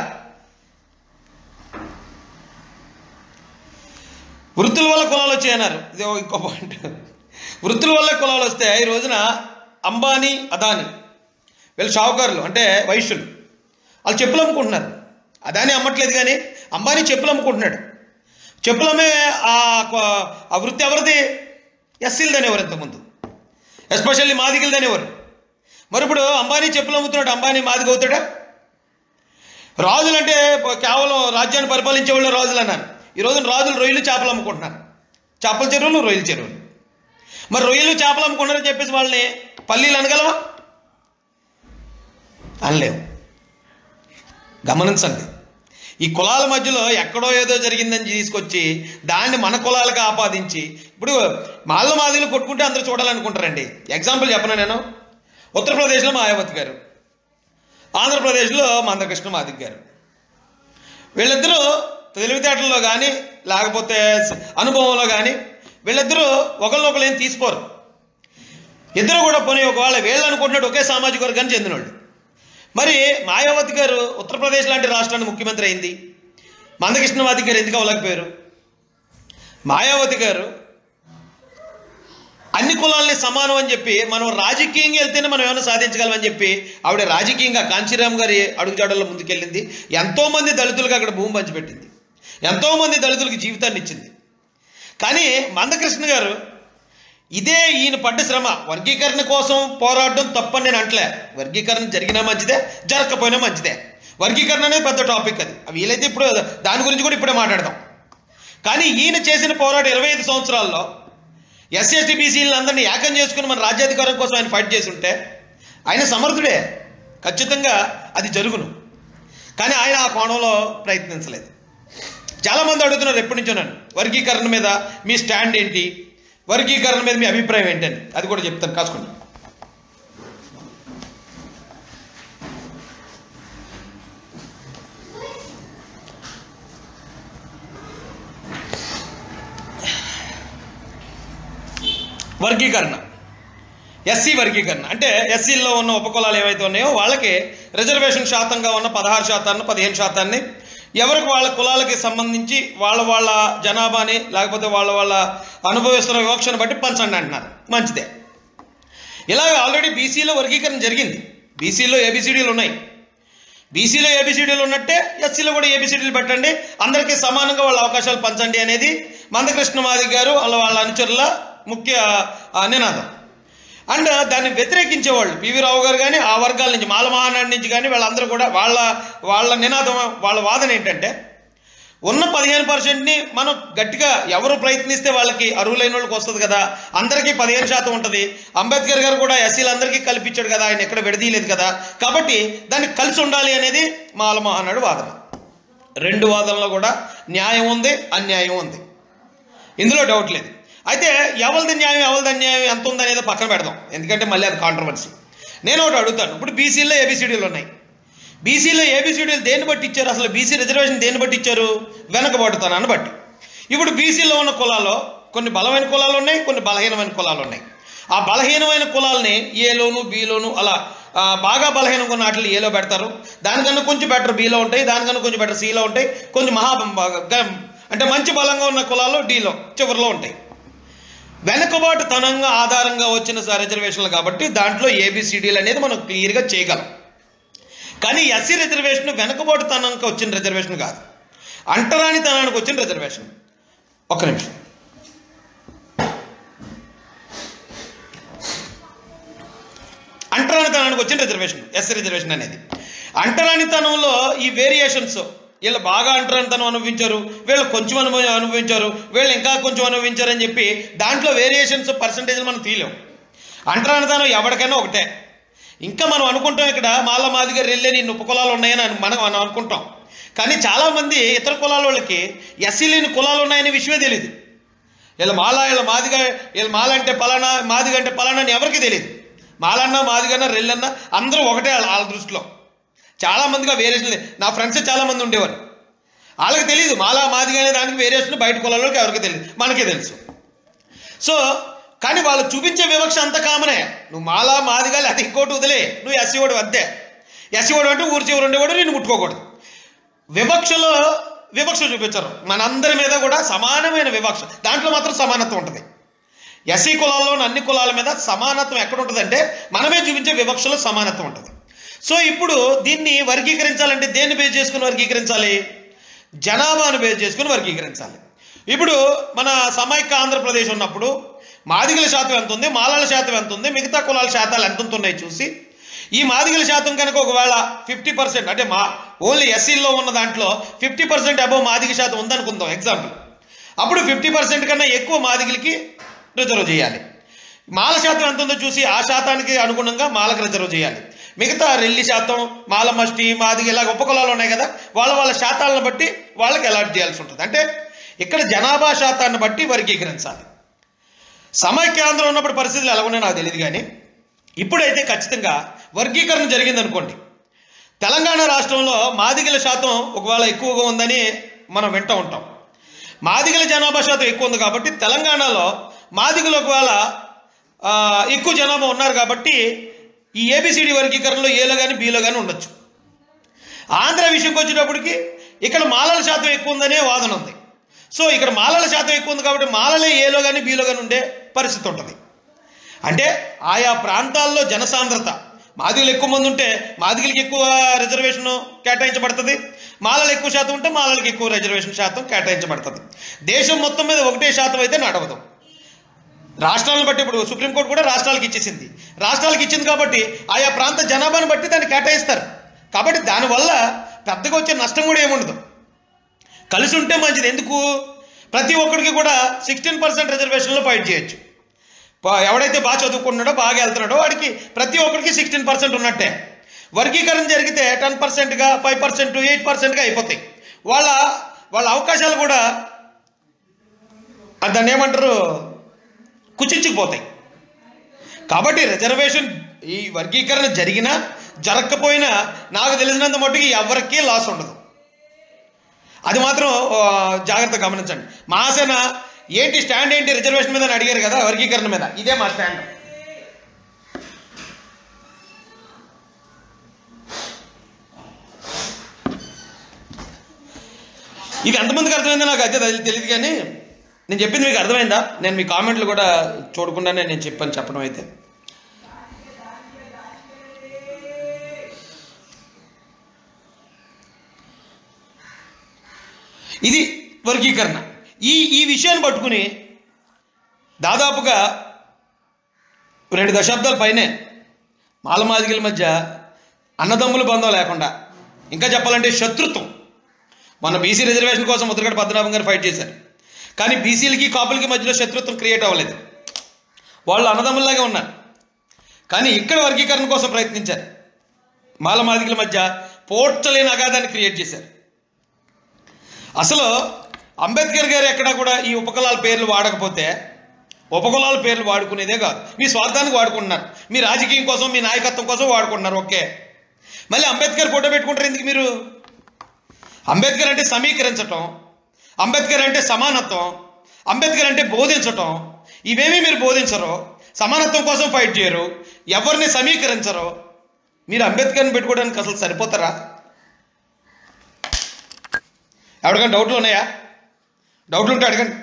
వృత్తుల వల్ల కులాలు వచ్చాయన్నారు ఇది ఓ ఇంకో పాయింట్ వృత్తుల వల్ల కులాలు వస్తే ఈ రోజున అంబానీ అదాని వీళ్ళు షావుకారులు అంటే వైశ్యులు వాళ్ళు చెప్పులు అమ్ముకుంటున్నారు అదాని అమ్మట్లేదు కానీ అంబానీ చెప్పులు అమ్ముకుంటున్నాడు చెప్పులు అమ్మే ఆ కొ- ఆ వృత్తి ఎవరిది ఎస్సీలు అనేవారు ఇంతకుముందు ఎస్పెషల్లీ మాదిగలు అనేవారు మరి ఇప్పుడు అంబానీ చెప్పులు అమ్ముతున్నాడు అంబానీ మాదిగ అవుతాడా రాజులు అంటే కేవలం రాజ్యాన్ని పరిపాలించే వాళ్ళు రాజులు అన్నారు ఈ రోజున రాజులు రొయ్యలు చేపలు అమ్ముకుంటున్నారు చేపల చెరువులు రొయ్యల చెరువులు మరి రొయ్యలు చేపలు అమ్ముకుంటారని చెప్పేసి వాళ్ళని పల్లీలు అనగలవా అనలేవు గమనించండి ఈ కులాల మధ్యలో ఎక్కడో ఏదో జరిగిందని తీసుకొచ్చి దాన్ని మన కులాలకు ఆపాదించి ఇప్పుడు మాళ్ళ మాదిలు కొట్టుకుంటే అందరూ చూడాలనుకుంటారండి ఎగ్జాంపుల్ చెప్పను నేను ఉత్తరప్రదేశ్లో మాయావతి గారు ఆంధ్రప్రదేశ్లో మందకృష్ణ మాదిక్ గారు వీళ్ళిద్దరూ తెలివితేటల్లో కానీ లేకపోతే అనుభవంలో కానీ వీళ్ళిద్దరూ ఒకరినొకరు ఏం తీసుకోరు ఇద్దరు కూడా పోనీ ఒకవేళ వీళ్ళు అనుకుంటున్నాడు ఒకే సామాజిక వర్గానికి చెందినోళ్ళు మరి మాయావతి గారు ఉత్తరప్రదేశ్ లాంటి రాష్ట్రానికి ముఖ్యమంత్రి అయింది మందకృష్ణవాది గారు ఎందుకు అవ్వలేకపోయారు మాయావతి గారు అన్ని కులాలని సమానం అని చెప్పి మనం రాజకీయంగా వెళ్తేనే మనం ఏమైనా సాధించగలమని చెప్పి ఆవిడ రాజకీయంగా కాంచీరామ్ గారి అడుగుజాడల్లో ముందుకెళ్ళింది ఎంతో మంది దళితులకు అక్కడ భూమి పంచిపెట్టింది ఎంతో మంది దళితులకు జీవితాన్ని ఇచ్చింది కానీ మందకృష్ణ గారు ఇదే ఈయన పడ్డ శ్రమ వర్గీకరణ కోసం పోరాడడం తప్పని నేను అంటలే వర్గీకరణ జరిగినా మంచిదే జరగకపోయినా మంచిదే వర్గీకరణ అనేది పెద్ద టాపిక్ అది వీలైతే ఇప్పుడు దాని గురించి కూడా ఇప్పుడే మాట్లాడదాం కానీ ఈయన చేసిన పోరాటం ఇరవై ఐదు సంవత్సరాల్లో ఎస్ఎస్టీ బీసీలను అందరినీ ఏకం చేసుకుని మన రాజ్యాధికారం కోసం ఆయన ఫైట్ చేసి ఉంటే ఆయన సమర్థుడే ఖచ్చితంగా అది జరుగును కానీ ఆయన ఆ కోణంలో ప్రయత్నించలేదు చాలామంది అడుగుతున్నారు ఎప్పటి నుంచో నన్ను వర్గీకరణ మీద మీ స్టాండ్ ఏంటి వర్గీకరణ మీద మీ అభిప్రాయం ఏంటని అది కూడా చెప్తాను కాసుకోండి వర్గీకరణ ఎస్సీ వర్గీకరణ అంటే ఎస్సీల్లో ఉన్న ఉపకులాలు ఏవైతే ఉన్నాయో వాళ్ళకి రిజర్వేషన్ శాతంగా ఉన్న పదహారు శాతాన్ని పదిహేను శాతాన్ని ఎవరికి వాళ్ళ కులాలకి సంబంధించి వాళ్ళ వాళ్ళ జనాభాని లేకపోతే వాళ్ళ వాళ్ళ అనుభవిస్తున్న వివక్షను బట్టి పంచండి అంటున్నారు మంచిదే ఇలాగ ఆల్రెడీ బీసీలో వర్గీకరణ జరిగింది బీసీలో ఏబిసిడీలు ఉన్నాయి బీసీలో ఏబిసిడీలు ఉన్నట్టే ఎస్సీలో కూడా ఏబిసిడీలు పెట్టండి అందరికీ సమానంగా వాళ్ళ అవకాశాలు పంచండి అనేది మందకృష్ణమాది గారు వాళ్ళ వాళ్ళ అనుచరుల ముఖ్య ఆ, నినాదం అండ్ దాన్ని వ్యతిరేకించేవాళ్ళు పివి రావు గారు కానీ ఆ వర్గాల నుంచి మాల మహానాడు నుంచి కానీ వాళ్ళందరూ కూడా వాళ్ళ వాళ్ళ నినాదం వాళ్ళ వాదన ఏంటంటే ఉన్న పదిహేను పర్సెంట్ని మనం గట్టిగా ఎవరు ప్రయత్నిస్తే వాళ్ళకి అర్హులైన వాళ్ళకి వస్తుంది కదా అందరికీ పదిహేను శాతం ఉంటుంది అంబేద్కర్ గారు కూడా ఎస్సీలందరికీ కల్పించాడు కదా ఆయన ఎక్కడ విడదీయలేదు కదా కాబట్టి దాన్ని కలిసి ఉండాలి అనేది మాల మహానాడు వాదన రెండు వాదనలో కూడా న్యాయం ఉంది అన్యాయం ఉంది ఇందులో డౌట్ లేదు అయితే ఎవరిది న్యాయం ఎవరిది అన్యాయం ఎంత ఉందనేది పక్కన పెడదాం ఎందుకంటే మళ్ళీ అది కాంట్రవర్సీ నేను ఒకటి అడుగుతాను ఇప్పుడు బీసీలో ఏబిసిడీలు ఉన్నాయి బీసీలో ఏబిసిడీలు దేన్ని బట్టి ఇచ్చారు అసలు బీసీ రిజర్వేషన్ దేన్ని బట్టి ఇచ్చారు వెనకబడుతానని బట్టి ఇప్పుడు బీసీలో ఉన్న కులాల్లో కొన్ని బలమైన కులాలు ఉన్నాయి కొన్ని బలహీనమైన కులాలు ఉన్నాయి ఆ బలహీనమైన కులాలని ఏలోను బీలోను అలా ఆ, బాగా బలహీనంగా ఉన్న వాటిని ఏలో పెడతారు దానికన్నా కొంచెం బెటర్ బీలో ఉంటాయి దానికన్నా కొంచెం బెటర్ సీలో ఉంటాయి కొంచెం మహా గ- అంటే మంచి బలంగా ఉన్న కులాలు డీలో చివరిలో ఉంటాయి వెనుకబాటుతనంగా ఆధారంగా వచ్చిన స- రిజర్వేషన్లు కాబట్టి దాంట్లో ఏబిసిడీలు అనేది మనం క్లియర్గా చేయగలం కానీ ఎస్సీ రిజర్వేషన్ వెనుకబాటుతనంగా వచ్చిన రిజర్వేషన్ కాదు అంటరానితనానికి వచ్చిన రిజర్వేషన్ ఒక్క నిమిషం అంటరానితనానికి వచ్చిన రిజర్వేషన్ ఎస్సీ రిజర్వేషన్ అనేది అంటరానితనంలో ఈ వేరియేషన్స్ వీళ్ళు బాగా అంటరానితనం అనుభవించారు వీళ్ళు కొంచెం అనుభవ అనుభవించారు వీళ్ళు ఇంకా కొంచెం అనుభవించారు అని చెప్పి దాంట్లో వేరియేషన్స్ పర్సంటేజ్లు మనం తీయలేం అంటరానితనం ఎవరికైనా ఒకటే ఇంకా మనం అనుకుంటాం ఇక్కడ మాల మాదిగా రెల్లే నిన్ను ఉపకులాలు ఉన్నాయని అను- మనం మనం అనుకుంటాం కానీ చాలామంది ఇతర కులాల వాళ్ళకి ఎస్సీ లేని కులాలు ఉన్నాయనే విషయమే తెలియదు వీళ్ళ మాల వీళ్ళ మాదిగా వీళ్ళ మాల అంటే పలానా మాదిగ అంటే పలానా అని ఎవరికి తెలియదు మాలన్నా మాదిగన్నా రెల్లన్నా అందరూ ఒకటే వాళ్ళ వాళ్ళ దృష్టిలో చాలా మందిగా వేరియేషన్ నా ఫ్రెండ్స్ చాలా మంది ఉండేవారు వాళ్ళకి తెలియదు మాలా మాదిగ అనే దానికి వేరియేషన్ బయట కులాలకి ఎవరికి తెలియదు మనకే తెలుసు సో కానీ వాళ్ళు చూపించే వివక్ష అంత కామనే నువ్వు మాలా మాదిగా లేకపోతే ఇంకోటి వదిలే నువ్వు ఎస్సీ వాడు అంతే ఎస్సీ వాడు అంటే ఊరి చివరి ఉండేవాడు నేను ముట్టుకోకూడదు వివక్షలో వివక్ష చూపించరు మనందరి మీద కూడా సమానమైన వివక్ష దాంట్లో మాత్రం సమానత్వం ఉంటుంది ఎస్సీ కులాల్లో ఉన్న అన్ని కులాల మీద సమానత్వం ఎక్కడ ఉంటుందంటే మనమే చూపించే వివక్షలో సమానత్వం ఉంటుంది సో ఇప్పుడు దీన్ని వర్గీకరించాలంటే దేన్ని బేస్ చేసుకుని వర్గీకరించాలి జనాభాను బేస్ చేసుకుని వర్గీకరించాలి ఇప్పుడు మన సమైక్య ఆంధ్రప్రదేశ్ ఉన్నప్పుడు మాదిగల శాతం ఎంత ఉంది మాలాల శాతం ఎంత ఉంది మిగతా కులాల శాతాలు ఎంత ఉంటున్నాయి చూసి ఈ మాదిగల శాతం కనుక ఒకవేళ ఫిఫ్టీ పర్సెంట్ అంటే మా ఓన్లీ ఎస్సీల్లో ఉన్న దాంట్లో ఫిఫ్టీ పర్సెంట్ అబౌవ్ మాదిగ శాతం ఉందనుకుందాం ఎగ్జాంపుల్ అప్పుడు ఫిఫ్టీ పర్సెంట్ కన్నా ఎక్కువ మాదిగలకి రిజర్వ్ చేయాలి మాల శాతం ఎంత ఉందో చూసి ఆ శాతానికి అనుగుణంగా మాలకు రిజర్వ్ చేయాలి మిగతా రెల్లి శాతం మాల మష్టి మాదిగ ఇలాగ ఉపకులాలు ఉన్నాయి కదా వాళ్ళ వాళ్ళ శాతాలను బట్టి వాళ్ళకి అలాట్ చేయాల్సి ఉంటుంది అంటే ఇక్కడ జనాభా శాతాన్ని బట్టి వర్గీకరించాలి సమైక్యాంధ్రం ఉన్నప్పుడు పరిస్థితులు ఎలా ఉన్నాయో నాకు తెలియదు కానీ ఇప్పుడైతే ఖచ్చితంగా వర్గీకరణ జరిగింది అనుకోండి తెలంగాణ రాష్ట్రంలో మాదిగల శాతం ఒకవేళ ఎక్కువగా ఉందని మనం వింటూ ఉంటాం మాదిగల జనాభా శాతం ఎక్కువ ఉంది కాబట్టి తెలంగాణలో మాదిగలు ఒకవేళ ఆ, ఎక్కువ జనాభా ఉన్నారు కాబట్టి ఈ ఏబిసిడి వర్గీకరణలో ఏలో కానీ బీలో కానీ ఉండొచ్చు ఆంధ్ర విషయంకి వచ్చేటప్పటికి ఇక్కడ మాలల శాతం ఎక్కువ ఉందనే వాదన ఉంది సో ఇక్కడ మాలల శాతం ఎక్కువ ఉంది కాబట్టి మాలలే ఏలో కానీ బీలో కానీ ఉండే పరిస్థితి ఉంటుంది అంటే ఆయా ప్రాంతాల్లో జనసాంద్రత మాదిగలు ఎక్కువ మంది ఉంటే మాదిగలకి ఎక్కువ రిజర్వేషన్ కేటాయించబడుతుంది మాలలు ఎక్కువ శాతం ఉంటే మాలలకి ఎక్కువ రిజర్వేషన్ శాతం కేటాయించబడుతుంది దేశం మొత్తం మీద ఒకటే శాతం అయితే నడవదు రాష్ట్రాలను బట్టి ఇప్పుడు సుప్రీంకోర్టు కూడా రాష్ట్రాలకు ఇచ్చేసింది రాష్ట్రాలకు ఇచ్చింది కాబట్టి ఆయా ప్రాంత జనాభాను బట్టి దాన్ని కేటాయిస్తారు కాబట్టి దానివల్ల పెద్దగా వచ్చే నష్టం కూడా ఏముండదు కలిసి ఉంటే మంచిది ఎందుకు ప్రతి ఒక్కడికి కూడా సిక్స్టీన్ పర్సెంట్ రిజర్వేషన్లో ఫైట్ చేయొచ్చు పా- ఎవడైతే బాగా చదువుకుంటున్నాడో బాగా వెళ్తున్నాడో వాడికి ప్రతి ఒక్కడికి సిక్స్టీన్ పర్సెంట్ ఉన్నట్టే వర్గీకరణ జరిగితే టెన్ పర్సెంట్గా ఫైవ్ పర్సెంట్ ఎయిట్ పర్సెంట్గా అయిపోతాయి వాళ్ళ వాళ్ళ అవకాశాలు కూడా ఆ దాన్ని ఏమంటారు కుచించుకుపోతాయి కాబట్టి రిజర్వేషన్ ఈ వర్గీకరణ జరిగినా జరగకపోయినా నాకు తెలిసినంత మట్టుకు ఎవరికీ లాస్ ఉండదు అది మాత్రం ఆ, జాగ్రత్త గమనించండి మా సేన ఏంటి స్టాండ్ ఏంటి రిజర్వేషన్ మీద అని అడిగారు కదా వర్గీకరణ మీద ఇదే మా స్టాండ్ ఇది ఎంతమందికి అర్థమైందో నాకు అయితే తెలి- తెలియదు కానీ నేను చెప్పింది మీకు అర్థమైందా నేను మీ కామెంట్లు కూడా చూడకుండానే నేను చెప్పాను చెప్పడం అయితే ఇది వర్గీకరణ ఈ ఈ విషయాన్ని పట్టుకుని దాదాపుగా రెండు దశాబ్దాల పైనే మాలమాదిగల మధ్య అన్నదమ్ముల బంధం లేకుండా ఇంకా చెప్పాలంటే శత్రుత్వం మన బీసీ రిజర్వేషన్ కోసం ముద్రగడ పద్మనాభం గారు ఫైట్ చేశారు కానీ బీసీలకి కాపులకి మధ్యలో శత్రుత్వం క్రియేట్ అవ్వలేదు వాళ్ళు అన్నదమ్ముల్లాగే ఉన్నారు కానీ ఇక్కడ వర్గీకరణ కోసం ప్రయత్నించారు మాలమాదిగల మధ్య పోడ్చలేని అగాధాన్ని క్రియేట్ చేశారు అసలు అంబేద్కర్ గారు ఎక్కడ కూడా ఈ ఉపకులాల పేర్లు వాడకపోతే ఉపకులాల పేర్లు వాడుకునేదే కాదు మీ స్వార్థానికి వాడుకుంటున్నారు మీ రాజకీయం కోసం మీ నాయకత్వం కోసం వాడుకుంటున్నారు ఓకే మళ్ళీ అంబేద్కర్ ఫోటో పెట్టుకుంటారు ఎందుకు మీరు అంబేద్కర్ అంటే సమీకరించటం అంబేద్కర్ అంటే సమానత్వం అంబేద్కర్ అంటే బోధించటం ఇవేమీ మీరు బోధించరు సమానత్వం కోసం ఫైట్ చేయరు ఎవరిని సమీకరించరు మీరు అంబేద్కర్ని పెట్టుకోవడానికి అసలు సరిపోతారా ఎవరికైనా డౌట్లు ఉన్నాయా డౌట్లు ఉంటే అడగండి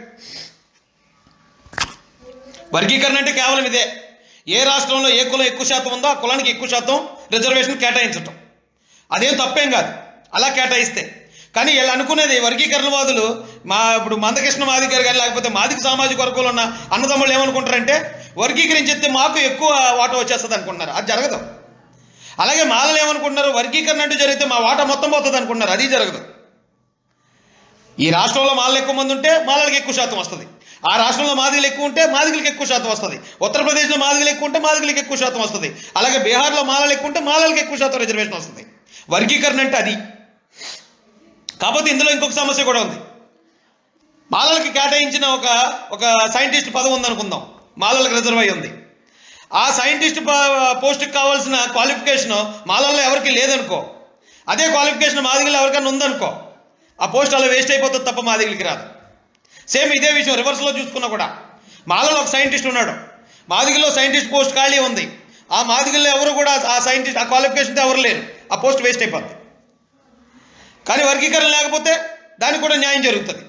వర్గీకరణ అంటే కేవలం ఇదే ఏ రాష్ట్రంలో ఏ కులం ఎక్కువ శాతం ఉందో ఆ కులానికి ఎక్కువ శాతం రిజర్వేషన్ కేటాయించటం అదేం తప్పేం కాదు అలా కేటాయిస్తే కానీ వీళ్ళు అనుకునేది వర్గీకరణవాదులు మా ఇప్పుడు మందకృష్ణ మాదిగారు కానీ లేకపోతే మాదిక సామాజిక వర్గంలో ఉన్న అన్నదమ్ముళ్ళు ఏమనుకుంటారంటే వర్గీకరించేస్తే మాకు ఎక్కువ వాటా వచ్చేస్తుంది అనుకుంటున్నారు అది జరగదు అలాగే మాలలు ఏమనుకుంటున్నారు వర్గీకరణ అంటూ జరిగితే మా వాటా మొత్తం పోతుంది అనుకుంటున్నారు అది జరగదు ఈ రాష్ట్రంలో మాలలు ఎక్కువ మంది ఉంటే మాలలకు ఎక్కువ శాతం వస్తుంది ఆ రాష్ట్రంలో మాదిగలు ఎక్కువ ఉంటే మాదిగలకు ఎక్కువ శాతం వస్తుంది ఉత్తరప్రదేశ్లో మాదిగలు ఎక్కువ ఉంటే మాదిగలకు ఎక్కువ శాతం వస్తుంది అలాగే బీహార్లో మాలలు ఎక్కువ ఉంటే మాలలకు ఎక్కువ శాతం రిజర్వేషన్ వస్తుంది వర్గీకరణ అంటే అది కాకపోతే ఇందులో ఇంకొక సమస్య కూడా ఉంది మాలలకి కేటాయించిన ఒక ఒక సైంటిస్ట్ పదవి ఉందనుకుందాం మాలలకు రిజర్వ్ అయి ఉంది ఆ సైంటిస్ట్ పోస్ట్కి కావాల్సిన క్వాలిఫికేషన్ మాలల్లో ఎవరికి లేదనుకో అదే క్వాలిఫికేషన్ మాదిగలు ఎవరికైనా ఉందనుకో ఆ పోస్ట్ అలా వేస్ట్ అయిపోతుంది తప్ప మాదిగలకి రాదు సేమ్ ఇదే విషయం రివర్స్లో చూసుకున్నా కూడా మాలలో ఒక సైంటిస్ట్ ఉన్నాడు మాదిగలో సైంటిస్ట్ పోస్ట్ ఖాళీ ఉంది ఆ మాదిగల్లో ఎవరు కూడా ఆ సైంటిస్ట్ ఆ క్వాలిఫికేషన్తో ఎవరు లేరు ఆ పోస్ట్ వేస్ట్ అయిపోద్ది కానీ వర్గీకరణ లేకపోతే దానికి కూడా న్యాయం జరుగుతుంది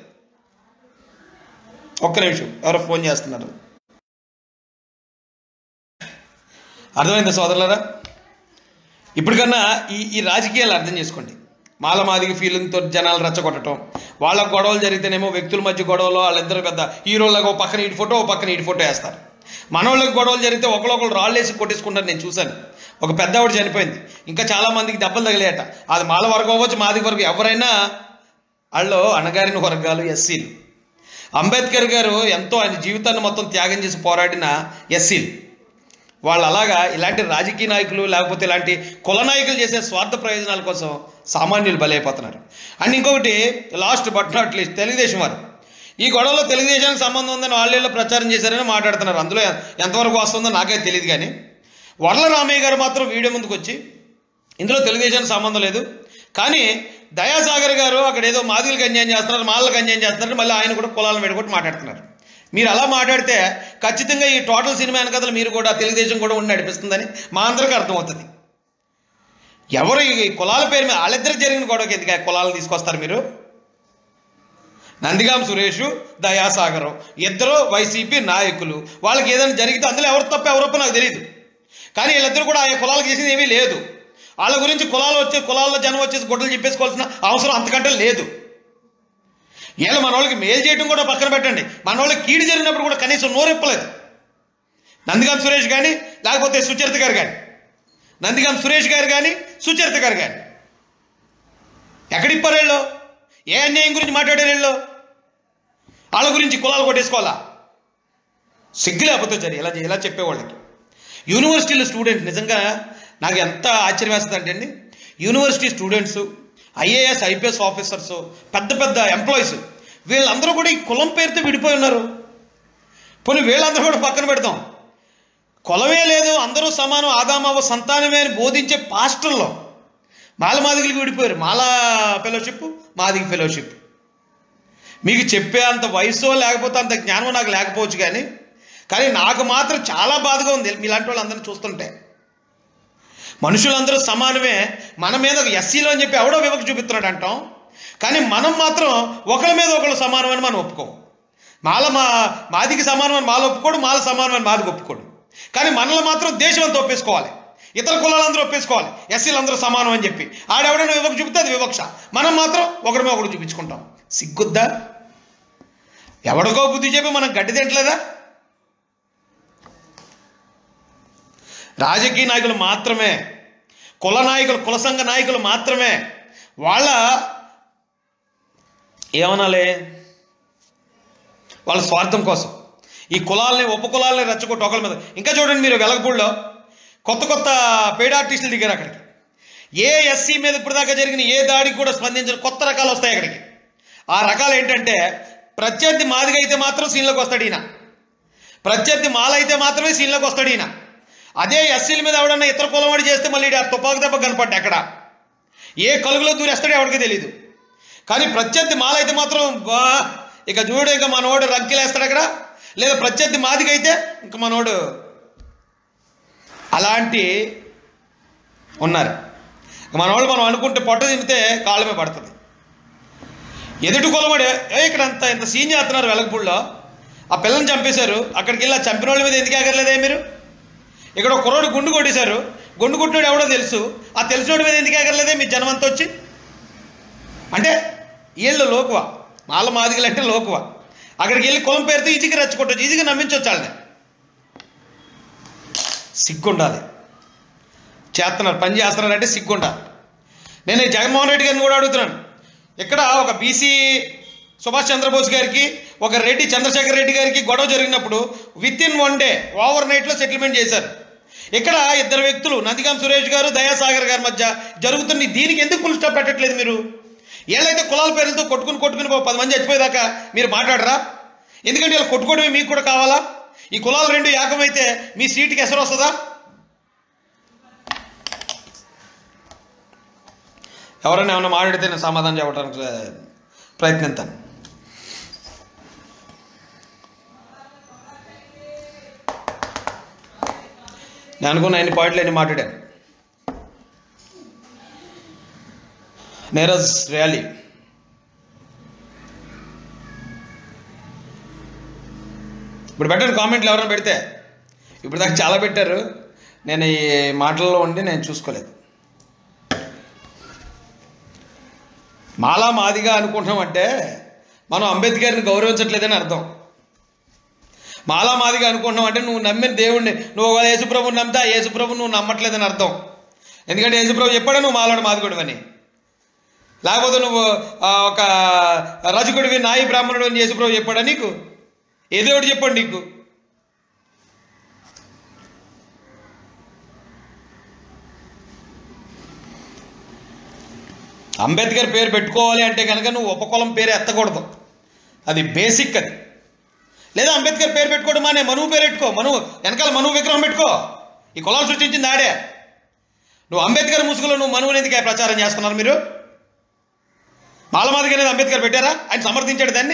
ఒక్క నిమిషం ఎవరో ఫోన్ చేస్తున్నారు అర్థమైందా సోదరులారా ఇప్పటికన్నా ఈ ఈ రాజకీయాలు అర్థం చేసుకోండి మాలమాదిగ ఫీలింగ్తో జనాలు రెచ్చగొట్టడం వాళ్ళ గొడవలు జరిగితేనేమో వ్యక్తుల మధ్య గొడవలు వాళ్ళిద్దరు పెద్ద హీరోలకు ఓ పక్కన ఇటు ఫోటో ఓ పక్కన ఇటు ఫోటో వేస్తారు మనోళ్ళకి గొడవలు జరిగితే ఒకళ్ళొకళ్ళు రాళ్ళు వేసి కొట్టేసుకుంటారు నేను చూశాను ఒక పెద్ద ఆవిడ చనిపోయింది ఇంకా చాలా మందికి దెబ్బలు తగిలేట అది మాల వర్గం అవ్వచ్చు మాదిగ వర్గం ఎవరైనా వాళ్ళు అణగారిన వర్గాలు ఎస్సీలు అంబేద్కర్ గారు ఎంతో ఆయన జీవితాన్ని మొత్తం త్యాగం చేసి పోరాడిన ఎస్సీలు వాళ్ళు అలాగా ఇలాంటి రాజకీయ నాయకులు లేకపోతే ఇలాంటి కుల నాయకులు చేసే స్వార్థ ప్రయోజనాల కోసం సామాన్యులు బలైపోతున్నారు అండ్ ఇంకొకటి last but not least Telugu Desam వారు ఈ గొడవలో తెలుగుదేశానికి సంబంధం ఉందని వాళ్ళేళ్ళు ప్రచారం చేశారని మాట్లాడుతున్నారు అందులో ఎంతవరకు వస్తుందో నాకైతే తెలియదు కానీ వరల రామయ్య గారు మాత్రం వీడియో ముందుకు వచ్చి ఇందులో తెలుగుదేశానికి సంబంధం లేదు కానీ దయాసాగర్ గారు అక్కడ ఏదో మాదిగలకు అన్యాయం చేస్తున్నారు మాలకు అన్యాయం చేస్తున్నారు మళ్ళీ ఆయన కూడా కులాలను విడగొట్టి మాట్లాడుతున్నారు మీరు అలా మాట్లాడితే ఖచ్చితంగా ఈ టోటల్ సినిమా వెనకథలు మీరు కూడా తెలుగుదేశం కూడా ఉండి నడిపిస్తుందని మా అందరికీ అర్థమవుతుంది ఎవరు ఈ కులాల పేరు మీద వాళ్ళిద్దరికి జరిగిన గొడవకి ఎందుకు ఆ కులాలను తీసుకొస్తారు మీరు నందిగాం సురేష్ దయాసాగరం ఇద్దరు వైసీపీ నాయకులు వాళ్ళకి ఏదైనా జరిగితే అందులో ఎవరు తప్ప ఎవరొప్ప నాకు తెలియదు కానీ వీళ్ళిద్దరు కూడా ఆ కులాలకు చేసింది ఏమీ లేదు వాళ్ళ గురించి కులాలు వచ్చే కులాల్లో జనం వచ్చేసి గుడ్డలు చెప్పేసుకోవాల్సిన అవసరం అంతకంటే లేదు వీళ్ళు మన వాళ్ళకి మేలు చేయడం కూడా పక్కన పెట్టండి మన వాళ్ళకి కీడు జరిగినప్పుడు కూడా కనీసం నోరెప్పలేదు నందిగాం సురేష్ కానీ లేకపోతే సుచరిత గారు కానీ నందిగాం సురేష్ గారు కానీ సుచరిత గారు కానీ ఎక్కడిప్పారు వీళ్ళు ఏ అన్యాయం గురించి మాట్లాడారు వీళ్ళు వాళ్ళ గురించి కులాలు కొట్టేసుకోవాలా సిగ్గు లేకపోతే సరే ఇలా ఇలా చెప్పేవాళ్ళకి యూనివర్సిటీలో స్టూడెంట్ నిజంగా నాకు ఎంత ఆశ్చర్యం వేస్తుంది అంటే అండి university students IAS IPS officers పెద్ద పెద్ద ఎంప్లాయీస్ వీళ్ళందరూ కూడా ఈ కులం పేరుతో విడిపోయి ఉన్నారు పోనీ వీళ్ళందరూ కూడా పక్కన పెడతాం కులమే లేదు అందరూ సమానం ఆదామవ సంతానమే అని బోధించే పాస్టర్లో మాల మాదిగలికి విడిపోయారు మాల ఫెలోషిప్ మాదిగ ఫెలోషిప్ మీకు చెప్పే అంత వయసు లేకపోతే అంత జ్ఞానం నాకు లేకపోవచ్చు కానీ కానీ నాకు మాత్రం చాలా బాధగా ఉంది మీలాంటి వాళ్ళందరినీ చూస్తుంటే మనుషులందరూ సమానమే మన మీద ఎస్సీలో అని చెప్పి ఎవడో వివక్ష చూపిస్తున్నాడు అంటాం కానీ మనం మాత్రం ఒకరి మీద ఒకరు సమానం అని మనం ఒప్పుకోం మాల మా మాదికి సమానం అని మాల ఒప్పుకోడు మాల సమానం అని మాదికి ఒప్పుకోడు కానీ మనలో మాత్రం దేశం అంతా ఒప్పేసుకోవాలి ఇతర కులాలందరూ ఒప్పేసుకోవాలి ఎస్సీలు అందరూ సమానం అని చెప్పి ఆడెవడైనా వివక్ష చూపితే అది వివక్ష మనం మాత్రం ఒకరి మీద ఒకరు చూపించుకుంటాం సిగ్గుద్దా ఎవడికో బుద్ధి చెప్పి మనం గడ్డి తింటలేదా రాజకీయ నాయకులు మాత్రమే కుల నాయకులు కుల సంఘ నాయకులు మాత్రమే వాళ్ళ ఏమనాలి వాళ్ళ స్వార్థం కోసం ఈ కులాలని ఉప కులాలని రెచ్చగొట్టి ఒకళ్ళ మీద ఇంకా చూడండి మీరు వెలగపూడిలో కొత్త కొత్త పేడ ఆర్టిస్టులు దిగారు అక్కడికి ఏ ఎస్సీ మీద ఇప్పటిదాకా జరిగిన ఏ దాడికి కూడా స్పందించిన కొత్త రకాలు వస్తాయి అక్కడికి ఆ రకాలు ఏంటంటే ప్రత్యర్థి మాదిగా అయితే మాత్రం సీన్లోకి వస్తాడు ఈయన ప్రత్యర్థి మాల అయితే మాత్రమే సీన్లోకి వస్తాడు ఈయన అదే ఎస్సీల మీద ఎవడన్నా ఇతర కులవాడి చేస్తే మళ్ళీ ఈడు ఆ తుపాకు దెబ్బ కనపడ్డా అక్కడ ఏ కలుగులో దూరేస్తాడో ఎవడికి తెలియదు కానీ ప్రత్యర్థి మాల అయితే మాత్రం బా ఇక చూడు ఇక మనోడు రంకిలేస్తాడు అక్కడ లేదా ప్రత్యర్థి మాదిగైతే ఇంక మనోడు అలాంటి ఉన్నారు మనవాళ్ళు మనం అనుకుంటే పొట్ట తింపితే కాళ్ళమే పడుతుంది ఎదుటి కులవాడు ఏ ఇక్కడ అంత ఇంత సీన్ చేస్తున్నారు వెలగపూడిలో ఆ పిల్లని చంపేశారు అక్కడికి వెళ్ళి ఆ చంపిన వాళ్ళ మీద ఎందుకు ఎగరలేదే మీరు ఇక్కడ ఒక కుర్రోడు గుండు కొట్టేశారు గుండు కొట్టినాడు ఎవడో తెలుసు ఆ తెలిసినోడి మీద ఎందుకు ఎగరలేదే మీ జనమంతా వచ్చి అంటే వీళ్ళు లోకువ మాల మాదిగలు అంటే లోకువ అక్కడికి వెళ్ళి కులం పేరుతో ఈజీగా రెచ్చగొట్టచ్చు ఈజీగా నమ్మించవచ్చు వాళ్ళని సిగ్గుండాలి చేస్తున్నారు పని చేస్తున్నారంటే సిగ్గుండాలి నేను ఈ జగన్మోహన్ రెడ్డి గారిని కూడా అడుగుతున్నాను ఇక్కడ ఒక బీసీ సుభాష్ చంద్రబోస్ గారికి ఒక రెడ్డి చంద్రశేఖర్ రెడ్డి గారికి గొడవ జరిగినప్పుడు విత్ ఇన్ వన్ డే ఓవర్ నైట్లో సెటిల్మెంట్ చేశారు ఇక్కడ ఇద్దరు వ్యక్తులు నందిగాం సురేష్ గారు దయాసాగర్ గారి మధ్య జరుగుతున్న దీనికి ఎందుకు ఫుల్ స్టాప్ పెట్టట్లేదు మీరు ఏళ్ళైతే కులాల పేర్లతో కొట్టుకుని కొట్టుకుని పది మంది చచ్చిపోయేదాకా మీరు మాట్లాడరా ఎందుకంటే ఇలా కొట్టుకోవడమే మీకు కూడా కావాలా ఈ కులాలు రెండు ఏకమైతే మీ సీటుకి ఎసరు వస్తుందా ఎవరైనా ఏమైనా మాట్లాడితే నేను సమాధానం చెప్పడానికి ప్రయత్నిస్తాను నేను అనుకున్న అన్ని పాయింట్లు అన్ని మాట్లాడాను నీరజ్ ర్యాలీ ఇప్పుడు పెట్టండి కామెంట్లు ఎవరైనా పెడితే ఇప్పుడు దాకా చాలా పెట్టారు నేను ఈ మాటల్లో ఉండి నేను చూసుకోలేదు మాలా మాదిగా అనుకుంటున్నామంటే మనం అంబేద్కర్ని గౌరవించట్లేదని అర్థం మాలా మాదిగా అనుకుంటున్నాం అంటే నువ్వు నమ్మిన దేవుణ్ణి నువ్వు ఒక యేసుప్రభుని నమ్మితే ఆ యేసుప్రభు నువ్వు నమ్మట్లేదని అర్థం ఎందుకంటే యేసుప్రభు చెప్పాడు నువ్వు మాలాడు మాదిగుడు అని లేకపోతే నువ్వు ఆ, ఒక రజకుడివి నాయి బ్రాహ్మణుడు అని యేసుప్రభు చెప్పాడా నీకు ఏ దేవుడు చెప్పాడు నీకు అంబేద్కర్ పేరు పెట్టుకోవాలి అంటే కనుక నువ్వు ఉపకులం పేరు ఎత్తకూడదు అది బేసిక్ అది లేదా అంబేద్కర్ పేరు పెట్టుకోవడం మానే మనువు పేరు పెట్టుకో మనువు వెనకాల మనువు విగ్రహం పెట్టుకో ఈ కులాలు సృష్టించింది ఆడే నువ్వు అంబేద్కర్ ముసుగులో నువ్వు మనువుని ఎందుకు ప్రచారం చేస్తున్నారు మీరు మాలమాదిగా అనేది అంబేద్కర్ పెట్టారా ఆయన సమర్థించాడు దాన్ని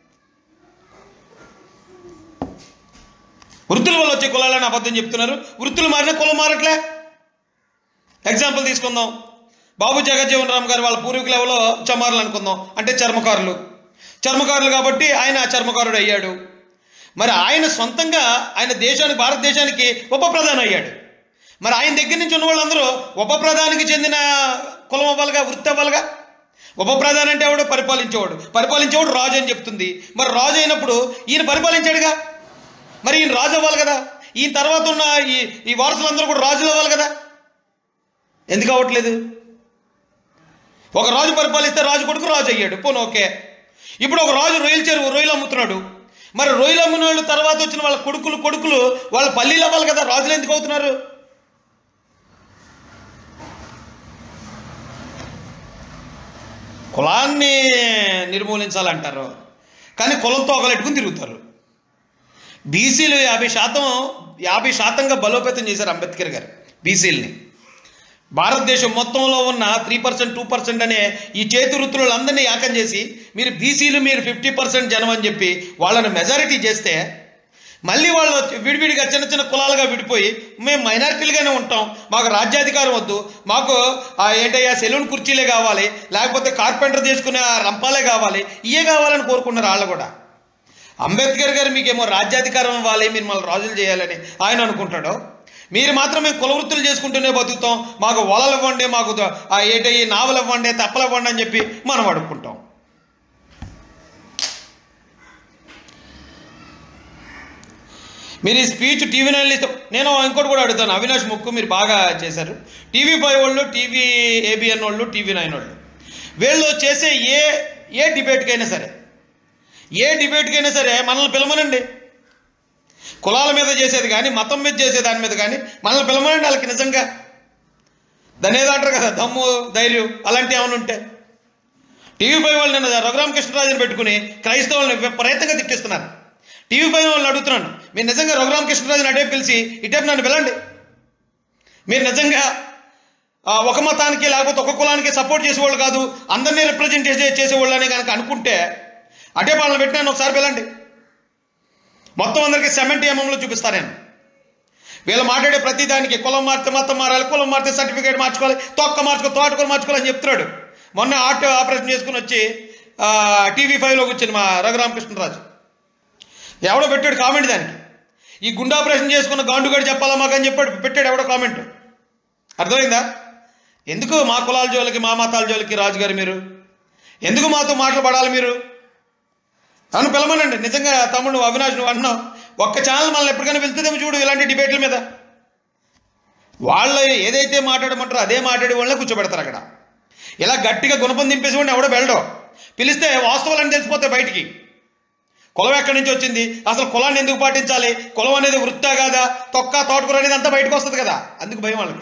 వృత్తుల వల్ల వచ్చే కులాలని అబద్ధం చెప్తున్నారు వృత్తులు మారిన కులం మారట్లే ఎగ్జాంపుల్ తీసుకుందాం బాబు జగజ్జీవన్ రామ్ గారు వాళ్ళ పూర్వీకులు ఎవరో చమారులు అనుకుందాం అంటే చర్మకారులు చర్మకారులు కాబట్టి ఆయన చర్మకారుడు అయ్యాడు మరి ఆయన సొంతంగా ఆయన దేశానికి భారతదేశానికి ఉప ప్రధాని అయ్యాడు మరి ఆయన దగ్గర నుంచి ఉన్న వాళ్ళందరూ ఉప ప్రధానికి చెందిన కులం అవ్వాలిగా వృత్తి అవ్వాలిగా ఉప ప్రధాని అంటే ఎవడు పరిపాలించేవాడు పరిపాలించేవాడు రాజు అని చెప్తుంది మరి రాజు అయినప్పుడు ఈయన పరిపాలించాడుగా మరి ఈయన రాజు అవ్వాలి కదా ఈయన తర్వాత ఉన్న ఈ ఈ వారసులందరూ కూడా రాజులు అవ్వాలి కదా ఎందుకు అవ్వట్లేదు ఒక రాజు పరిపాలిస్తే రాజు కొడుకు రాజు అయ్యాడు పోను ఓకే ఇప్పుడు ఒక రాజు రొయ్యల చెరువు రొయ్యలు అమ్ముతున్నాడు మరి రొయ్యలు అమ్మిన వాళ్ళు తర్వాత వచ్చిన వాళ్ళ కొడుకులు కొడుకులు వాళ్ళ పల్లీలు అవ్వాలి కదా రాజులు ఎందుకు అవుతున్నారు కులాన్ని నిర్మూలించాలంటారు కానీ కులంతో ఒకలెట్టుకుని తిరుగుతారు బీసీలు యాభై శాతం యాభై శాతంగా బలోపేతం చేశారు అంబేద్కర్ గారు బీసీలని భారతదేశం మొత్తంలో ఉన్న త్రీ పర్సెంట్ టూ పర్సెంట్ అనే ఈ చేతి వృత్తులందరినీ యాకం చేసి మీరు బీసీలు మీరు ఫిఫ్టీ పర్సెంట్ జనం అని చెప్పి వాళ్ళని మెజారిటీ చేస్తే మళ్ళీ వాళ్ళు విడివిడిగా చిన్న చిన్న కులాలుగా విడిపోయి మేము మైనారిటీలుగానే ఉంటాం మాకు రాజ్యాధికారం వద్దు మాకు ఆ ఏంటయ్యా సెలూన్ కుర్చీలే కావాలి లేకపోతే కార్పెంటర్ చేసుకునే ఆ రంపాలే కావాలి ఇవే కావాలని కోరుకున్నారు వాళ్ళు కూడా అంబేద్కర్ గారు మీకేమో రాజ్యాధికారం ఇవ్వాలి మీరు మళ్ళీ రాజులు చేయాలని ఆయన అనుకుంటాడు మీరు మాత్రమే కుల వృత్తులు చేసుకుంటూనే బతుకుతాం మాకు వలలు ఇవ్వండి మాకు ద- ఆ ఏంటయ్యి నావలు ఇవ్వండి తప్పలు ఇవ్వండి అని చెప్పి మనం అడుక్కుంటాం మీరు ఈ స్పీచ్ టీవీ నైన్లో ఇస్తే నేను ఇంకోటి కూడా అడుగుతాను అవినాష్ ముక్కు మీరు బాగా చేశారు టీవీ ఫైవ్ వాళ్ళు టీవీ ఏబిఎన్ వాళ్ళు టీవీ నైన్ వాళ్ళు వీళ్ళు చేసే ఏ ఏ డిబేట్కైనా సరే ఏ డిబేట్కైనా సరే మనల్ని పిలవనండి కులాల మీద చేసేది కానీ మతం మీద చేసే దాని మీద కానీ మనల్ని పిలవనండి వాళ్ళకి నిజంగా దాని ఏదో అంటారు కదా దమ్ము ధైర్యం అలాంటివి ఏమైనా ఉంటే టీవీ ఫైవ్ వాళ్ళు నిన్న రఘురామ కృష్ణరాజుని పెట్టుకుని క్రైస్తవులను విపరీతంగా తిట్టిస్తున్నారు టీవీ ఫైవ్ వాళ్ళని అడుగుతున్నాను మీరు నిజంగా రఘురామ కృష్ణరాజుని అడే పిలిచి ఇటేపు నన్ను వెళ్ళండి మీరు నిజంగా ఆ, ఒక మతానికి లేకపోతే ఒక కులానికి సపోర్ట్ చేసేవాళ్ళు కాదు అందరినీ రిప్రజెంట్ చేసే చేసేవాళ్ళు అని కనుక అనుకుంటే అటే వాళ్ళని పెట్టినాను ఒకసారి వెళ్ళండి మొత్తం అందరికీ సెవెంటీ ఎంఎంలో చూపిస్తాను నేను వీళ్ళు మాట్లాడే ప్రతి దానికి కులం మారితే మతం మారాలి కులం మారితే సర్టిఫికేట్ మార్చుకోవాలి తొక్క మార్చుకో తోటకూర మార్చుకోవాలని చెప్తున్నాడు మొన్న ఆటో ఆపరేషన్ చేసుకుని వచ్చి టీవీ ఫైవ్లో కూర్చుని మా రఘురామకృష్ణరాజు ఎవడో పెట్టాడు కామెంట్ దానికి ఈ గుండె ఆపరేషన్ చేసుకున్న గాండుగాడు చెప్పాలా మాకు అని చెప్పాడు పెట్టాడు ఎవడో కామెంట్ అర్థమైందా ఎందుకు మా కులాల జోలికి మా మతాల జోలికి రాజుగారు మీరు ఎందుకు మాతో మాటలు పడాలి మీరు నన్ను పిలవనండి నిజంగా తమ్ముడు అవినాష్ నువ్వు అంటున్నావు ఒక్క ఛానల్ మనల్ని ఎప్పటికైనా వెళ్తుందేమో చూడు ఇలాంటి డిబేట్ల మీద వాళ్ళు ఏదైతే మాట్లాడమంటారో అదే మాట్లాడే వాళ్ళే కూర్చోబెడతారు అక్కడ ఇలా గట్టిగా గుణపం దింపేసి వాడిని ఎవడో వెళ్ళడం పిలిస్తే వాస్తవాలని తెలిసిపోతే బయటికి కులం ఎక్కడి నుంచి వచ్చింది అసలు కులాన్ని ఎందుకు పాటించాలి కులం అనేది వృత్తా కాదా తొక్క తోటకూర అనేది అంతా బయటకు వస్తుంది కదా అందుకు భయం వాళ్ళకి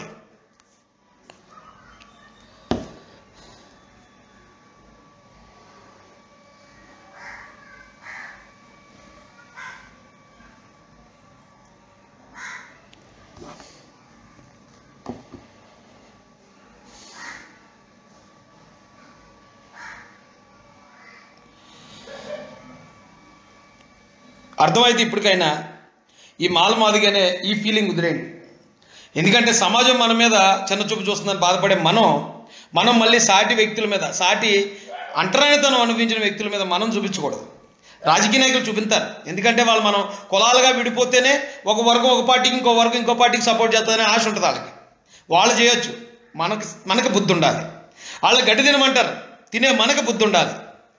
అర్థమైతే ఇప్పటికైనా ఈ మాలమాదిగానే ఈ ఫీలింగ్ వదిలేండి ఎందుకంటే సమాజం మన మీద చిన్న చూపు చూస్తుందని బాధపడే మనం మనం మళ్ళీ సాటి వ్యక్తుల మీద సాటి అంటరానితనం అనుభవించిన వ్యక్తుల మీద మనం చూపించకూడదు రాజకీయ నాయకులు చూపిస్తారు ఎందుకంటే వాళ్ళు మనం కులాలుగా విడిపోతేనే ఒక వర్గం ఒక పార్టీకి ఇంకో వర్గం ఇంకో పార్టీకి సపోర్ట్ చేస్తుందనే ఆశ ఉంటుంది వాళ్ళకి వాళ్ళు చేయొచ్చు మనకి మనకి బుద్ధి ఉండాలి వాళ్ళు గడ్డి తినమంటారు తినే మనకు బుద్ధి ఉండాలి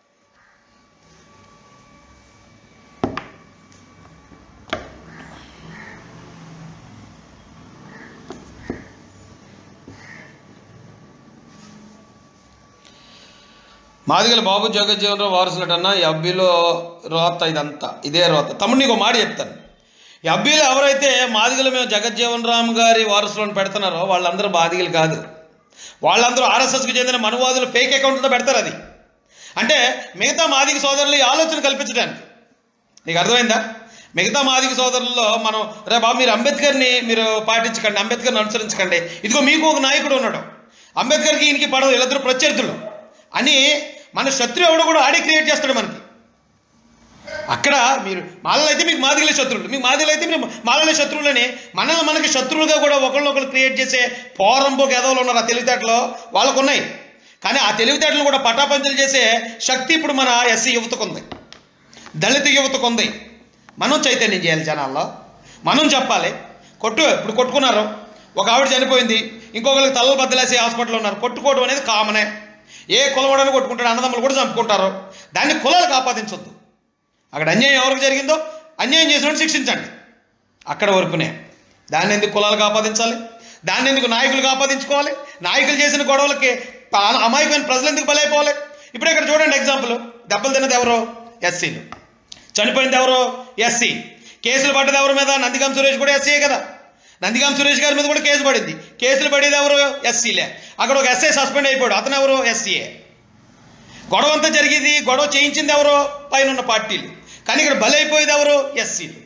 మాదిగల బాబు జగజ్జీవనరావు వారసులటన్నా ఈ అబ్బిలో రోత ఇదంతా ఇదే రోత తమ్ముడు నీకు ఒక మాట చెప్తాను ఈ అబ్బీలు ఎవరైతే మాదిగలు మేము జగజ్జీవన్ రామ్ గారి వారసులను పెడుతున్నారో వాళ్ళందరూ బాధికులు కాదు వాళ్ళందరూ ఆర్ఎస్ఎస్కి చెందిన మనువాదులు ఫేక్ అకౌంట్తో పెడతారు అది అంటే మిగతా మాదిగ సోదరులు ఈ ఆలోచన కల్పించడానికి నీకు అర్థమైందా మిగతా మాదిగ సోదరుల్లో మనం రే బాబు మీరు అంబేద్కర్ని మీరు పాటించకండి అంబేద్కర్ని అనుసరించకండి ఇదిగో మీకు ఒక నాయకుడు ఉన్నాడు అంబేద్కర్కి ఈయనకి పడదు వీళ్ళిద్దరు ప్రత్యర్థులు అని మన శత్రు ఎవడు కూడా ఆడే క్రియేట్ చేస్తాడు మనకి అక్కడ మీరు మాలలో అయితే మీకు మాదిగలే శత్రువులు మీకు మాదిగలు అయితే మీరు మాలలే శత్రువులని మనల్ని మనకి శత్రువులుగా కూడా ఒకరినొకరు క్రియేట్ చేసే పోరంబోకి ఎదవలు ఉన్నారు ఆ తెలివితేటలో వాళ్ళకు ఉన్నాయి కానీ ఆ తెలివితేటలు కూడా పటాపంచలు చేసే శక్తి ఇప్పుడు మన ఎస్సీ యువతకు ఉంది దళిత యువతకు ఉంది మనం చైతన్యం చేయాలి జనాల్లో మనం చెప్పాలి కొట్టు ఇప్పుడు కొట్టుకున్నారు ఒక ఆవిడ చనిపోయింది ఇంకొకరికి తలలు బద్దలేసి హాస్పిటల్లో ఉన్నారు కొట్టుకోవడం అనేది కామనే ఏ కులవడని కొట్టుకుంటాడు అన్నదమ్ములు కూడా చంపుకుంటారు దాన్ని కులాలకు ఆపాదించొద్దు అక్కడ అన్యాయం ఎవరికి జరిగిందో అన్యాయం చేసినట్టు శిక్షించండి అక్కడ వరకునే దాన్ని ఎందుకు కులాలకు ఆపాదించాలి దాన్ని ఎందుకు నాయకులకు ఆపాదించుకోవాలి నాయకులు చేసిన గొడవలకి ప- అమాయకమైన ప్రజలు ఎందుకు బలైపోవాలి ఇప్పుడు ఇక్కడ చూడండి ఎగ్జాంపుల్ దెబ్బలు తిన్నది ఎవరు ఎస్సీలు చనిపోయింది ఎవరు ఎస్సీ కేసులు పడ్డది ఎవరి మీద నందిగాం సురేష్ కూడా ఎస్సీయే కదా నందిగాం సురేష్ గారి మీద కూడా కేసు పడింది కేసులు పడేది ఎవరు ఎస్సీలే అక్కడ ఒక ఎస్ఐ సస్పెండ్ అయిపోయాడు అతను ఎవరు ఎస్సీఏ గొడవ అంతా జరిగేది గొడవ చేయించింది ఎవరు పైన ఉన్న పార్టీలు కానీ ఇక్కడ బలైపోయేది ఎవరు ఎస్సీలు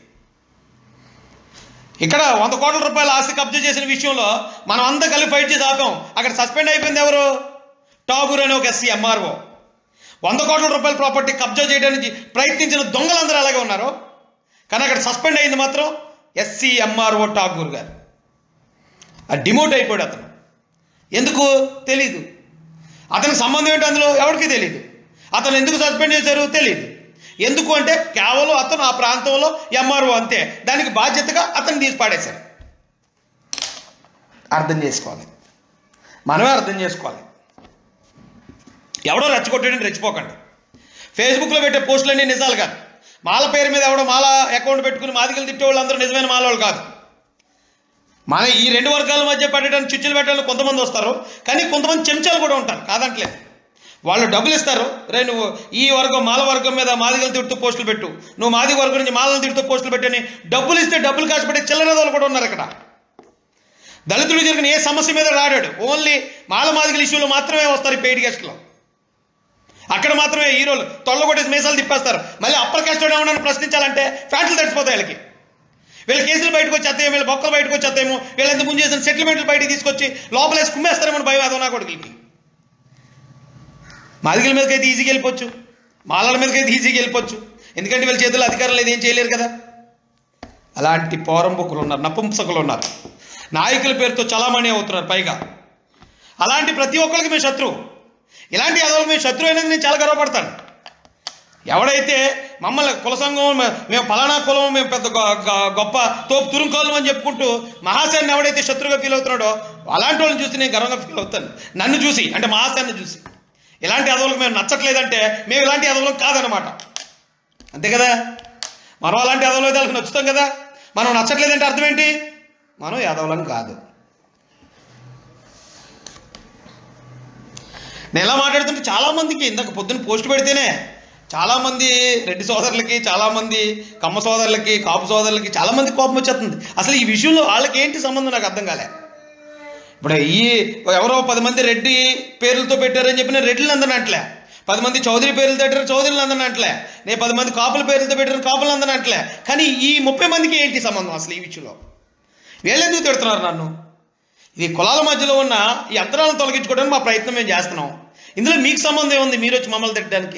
ఇక్కడ వంద కోట్ల రూపాయల ఆస్తి కబ్జా చేసిన విషయంలో మనం అంతా కలిసి ఫైట్ చేసి ఆపాం అక్కడ సస్పెండ్ అయిపోయింది ఎవరు టాగూర్ అనే ఒక ఎస్సీ ఎంఆర్ఓ వంద కోట్ల రూపాయల ప్రాపర్టీ కబ్జా చేయడానికి ప్రయత్నించిన దొంగలందరూ అలాగే ఉన్నారు కానీ అక్కడ సస్పెండ్ అయింది మాత్రం ఎస్సీ ఎంఆర్ఓ ఠాగూర్ గారు ఆ డిమోట్ అయిపోయాడు అతను ఎందుకు తెలీదు అతనికి సంబంధం ఏంటో అందులో ఎవరికి తెలియదు అతను ఎందుకు సస్పెండ్ చేశారు తెలియదు ఎందుకు అంటే కేవలం అతను ఆ ప్రాంతంలో ఎంఆర్ఓ అంతే దానికి బాధ్యతగా అతను తీసి పాడేశారు అర్థం చేసుకోవాలి మనమే అర్థం చేసుకోవాలి ఎవడో రెచ్చగొట్టాడని రెచ్చిపోకండి ఫేస్బుక్లో పెట్టే పోస్టులన్నీ నిజాలు కాదు మాల పేరు మీద ఎవడో మాల అకౌంట్ పెట్టుకుని మాదిగలు తిట్టే వాళ్ళందరూ నిజమైన మాల వాళ్ళు కాదు మన ఈ రెండు వర్గాల మధ్య పెట్టడానికి చిచ్చులు పెట్టడానికి కొంతమంది వస్తారు కానీ కొంతమంది చెంచాలు కూడా ఉంటారు కాదంటలేదు వాళ్ళు డబ్బులు ఇస్తారు రే నువ్వు ఈ వర్గం మాల వర్గం మీద మాదిగలు తిడుతూ పోస్టులు పెట్టు నువ్వు మాది వర్గం నుంచి మాలను తిడుతూ పోస్టులు పెట్టని డబ్బులు ఇస్తే డబ్బులు కాసి పెట్టే చిల్లరదోలు కూడా ఉన్నారు ఇక్కడ దళితులు జరిగిన ఏ సమస్య మీద రాడాడు ఓన్లీ మాల మాదిగల ఇష్యూలో మాత్రమే వస్తారు ఈ పెయిడ్ గెస్ట్లో అక్కడ మాత్రమే హీరోలు తొల్ల కొట్టేసి మీసాలు తిప్పేస్తారు మళ్ళీ అప్పర్ క్యాస్ట్ ఏమన్నా ప్రశ్నించాలంటే ఫ్యాట్లు తడిచిపోతాయి వీళ్ళకి వీళ్ళ కేసులు బయటకు వచ్చేస్తాయి వీళ్ళ బొక్కలు బయటకు వచ్చేస్తాయేమో వీళ్ళు ఎంత ముందు చేసిన సెటిల్మెంట్లు బయటకు తీసుకొచ్చి లోపలేసి కుమ్మేస్తారేమో భయం అదో నా కొడుకులకి మాదిగల మీదకి అయితే ఈజీగా వెళ్ళిపోవచ్చు మాలల మీదకి అయితే ఈజీగా వెళ్ళిపోవచ్చు ఎందుకంటే వీళ్ళ చేతుల్లో అధికారం లేదు ఏం చేయలేరు కదా అలాంటి పోరంబొక్కులు ఉన్నారు నపుంసకులు ఉన్నారు నాయకుల పేరుతో చలామణి అవుతున్నారు పైగా అలాంటి ప్రతి ఒక్కరికి మేము శత్రువు ఇలాంటి అదవులు మేము శత్రువు అనేది నేను చాలా గర్వపడతాను ఎవడైతే మమ్మల్ని కుల సంఘం మే- మేము ఫలానా కులం మేము పెద్ద గొ- గొ- గొప్ప తోపు తురుంకోలం అని చెప్పుకుంటూ మహాశాన్ని ఎవడైతే శత్రువుగా ఫీల్ అవుతున్నాడో అలాంటి వాళ్ళని చూసి నేను గర్వంగా ఫీల్ అవుతాను నన్ను చూసి అంటే మహాశాన్ని చూసి ఇలాంటి అదవులకు మేము నచ్చట్లేదంటే మేము ఇలాంటి అదవులకు కాదనమాట అంతే కదా మనం అలాంటి అదవులు అయితే వాళ్ళకి నచ్చుతాం కదా మనం నచ్చట్లేదంటే అర్థం ఏంటి మనం యాదవులను కాదు నేను ఎలా మాట్లాడుతుంటే చాలా మందికి ఇందాక పొద్దున్న పోస్ట్ పెడితేనే చాలా మంది రెడ్డి సోదరులకి చాలా మంది కమ్మ సోదరులకి కాపు సోదరులకి చాలా మంది కోపం వచ్చేస్తుంది అసలు ఈ విషయంలో వాళ్ళకి ఏంటి సంబంధం నాకు అర్థం కాలే ఇప్పుడు ఈ ఎవరో పది మంది రెడ్డి పేర్లతో పెట్టారని చెప్పి నేను రెడ్డిలు అందనట్లే పది మంది చౌదరి పేర్లతో పెట్టారు చౌదరులు అందనట్లే నేను పది మంది కాపుల పేర్లతో పెట్టారు కాపులు అందనట్లే కానీ ఈ ముప్పై మందికి ఏంటి సంబంధం అసలు ఈ విషయంలో వీళ్ళు ఎందుకు తిడుతున్నారు నన్ను ఇది కులాల మధ్యలో ఉన్న ఈ అంతరాలను తొలగించుకోవడానికి మా ప్రయత్నం మేము చేస్తున్నాం ఇందులో మీకు సంబంధం ఏముంది మీరు వచ్చి మమ్మల్ని తిట్టడానికి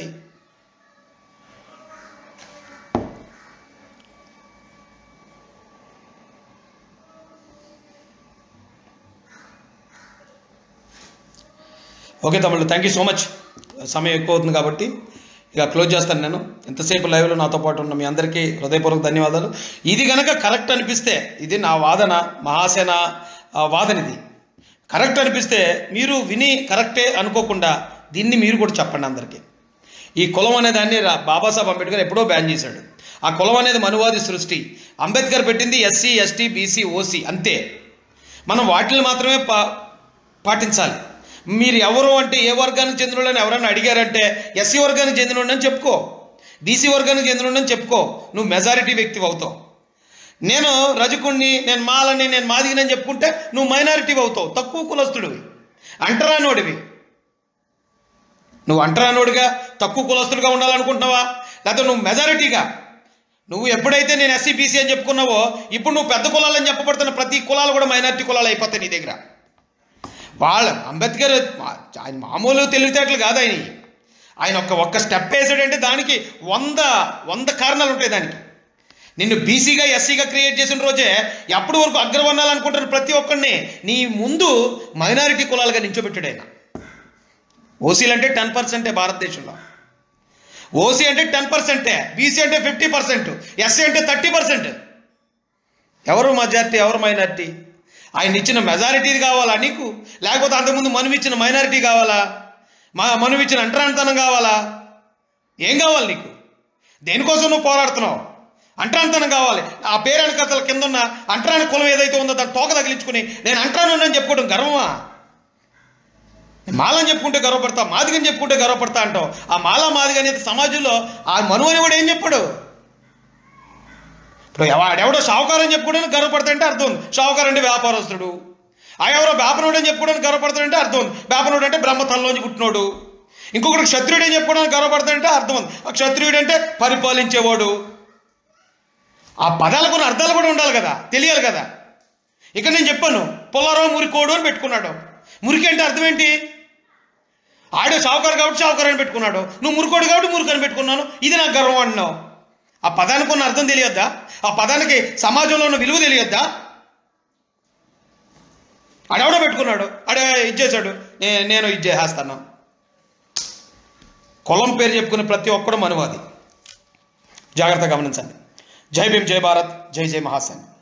ఓకే తమ్ముళ్ళు థ్యాంక్ యూ సో మచ్ సమయం ఎక్కువ అవుతుంది కాబట్టి ఇక క్లోజ్ చేస్తాను నేను ఎంతసేపు లైవ్లో నాతో పాటు ఉన్న మీ అందరికీ హృదయపూర్వక ధన్యవాదాలు ఇది గనక కరెక్ట్ అనిపిస్తే ఇది నా వాదన మహాసేన ఆ, వాదన ఇది కరెక్ట్ అనిపిస్తే మీరు విని కరెక్టే అనుకోకుండా దీన్ని మీరు కూడా చెప్పండి అందరికీ ఈ కులం అనే దాన్ని రా- బాబాసాహెబ్ అంబేద్కర్ ఎప్పుడో బ్యాన్ చేశాడు ఆ కులం అనేది మనువాది సృష్టి అంబేద్కర్ పెట్టింది ఎస్సీ ఎస్టీ బీసీ ఓసీ అంతే మనం వాటిని మాత్రమే పా పాటించాలి మీరు ఎవరు అంటే ఏ వర్గానికి చెందిన ఎవరైనా అడిగారంటే ఎస్సీ వర్గానికి చెందిన అని చెప్పుకో బీసీ వర్గానికి చెందిన అని చెప్పుకో నువ్వు మెజారిటీ వ్యక్తి అవుతావు నేను రజకుణ్ణి నేను మాలని నేను మాదిగినని చెప్పుకుంటే నువ్వు మైనారిటీ అవుతావు తక్కువ కులస్తుడివి అంటరానోడివి నువ్వు అంటరానోడిగా తక్కువ కులస్తుడిగా ఉండాలనుకుంటున్నావా లేకపోతే నువ్వు మెజారిటీగా నువ్వు ఎప్పుడైతే నేను ఎస్సీ బీసీ అని చెప్పుకున్నావో ఇప్పుడు నువ్వు పెద్ద కులాలని చెప్పబడుతున్న ప్రతి కులాలు కూడా మైనారిటీ కులాలు అయిపోతాయి నీ దగ్గర వాళ్ళ అంబేద్కర్ మా- ఆయన మామూలు తెలివితేటలు కాదు ఆయన ఆయన ఒక్క ఒక్క స్టెప్ వేసాడంటే దానికి వంద వంద కారణాలు ఉంటాయి దానికి నిన్ను బీసీగా ఎస్సీగా క్రియేట్ చేసిన రోజే ఎప్పటి వరకు అగ్రవర్ణాలు అనుకుంటారు ప్రతి ఒక్కరిని నీ ముందు మైనారిటీ కులాలుగా నించోబెట్టాడు ఆయన ఓసీలు అంటే టెన్ పర్సెంటే భారతదేశంలో ఓసీ అంటే టెన్ పర్సెంటే బీసీ అంటే ఫిఫ్టీ పర్సెంట్ ఎస్సీ అంటే థర్టీ పర్సెంట్ ఎవరు మెజారిటీ ఎవరు మైనారిటీ ఆయన ఇచ్చిన మెజారిటీ కావాలా నీకు లేకపోతే అంతకుముందు మనువు ఇచ్చిన మైనారిటీ కావాలా మా మనువు ఇచ్చిన అంటరానితనం కావాలా ఏం కావాలి నీకు దేనికోసం నువ్వు పోరాడుతున్నావు అంటరానితనం కావాలి ఆ పేరాని కథల కింద ఉన్న అంటరాని కులం ఏదైతే ఉందో దాన్ని తోక తగిలించుకుని నేను అంటరాను అని చెప్పుకోవడం గర్వమా మాలని చెప్పుకుంటే గర్వపడతా మాదిగని చెప్పుకుంటే గర్వపడతా అంటావు ఆ మాల మాదిగ అనేది సమాజంలో ఆ మనువు అని కూడా ఏం చెప్పాడు ఇప్పుడు వాడెవడో షావుకారని చెప్పుకోవడానికి గర్వపడతాడంటే అర్థం ఉంది షావుకారు అంటే వ్యాపారస్తుడు ఆ ఎవరో వ్యాపనుడు అని చెప్పుకోవడానికి గర్వపడతాడంటే అర్థం ఉంది వ్యాపనుడు అంటే బ్రహ్మ తల్లోంచి పుట్టినోడు ఇంకొకటి క్షత్రియుడు అని చెప్పుకోవడానికి గర్వపడతాడంటే అర్థం ఉంది ఆ క్షత్రియుడు అంటే పరిపాలించేవాడు ఆ పదాలకు ఉన్న అర్థాలు కూడా ఉండాలి కదా తెలియాలి కదా ఇక నేను చెప్పాను పొలారావు మురికోడు అని పెట్టుకున్నాడు మురికి అంటే అర్థం ఏంటి ఆడే షావుకారు కాబట్టి షావుకారు అని పెట్టుకున్నాడు నువ్వు మురుకోడు కాబట్టి మురుకు అని పెట్టుకున్నాను ఇది నాకు గర్వం అంటున్నావు ఆ పదానికి ఉన్న అర్థం తెలియద్దా ఆ పదానికి సమాజంలో ఉన్న విలువ తెలియద్దా ఆడెవడో పెట్టుకున్నాడు ఆడే ఇచ్చేసాడు నే- నేను ఇచ్చేసేస్తాను కులం పేరు చెప్పుకునే ప్రతి ఒక్కడు మనువాది జాగ్రత్త గమనించండి జై భీమ్ జై భారత్ జై జై మహాసన్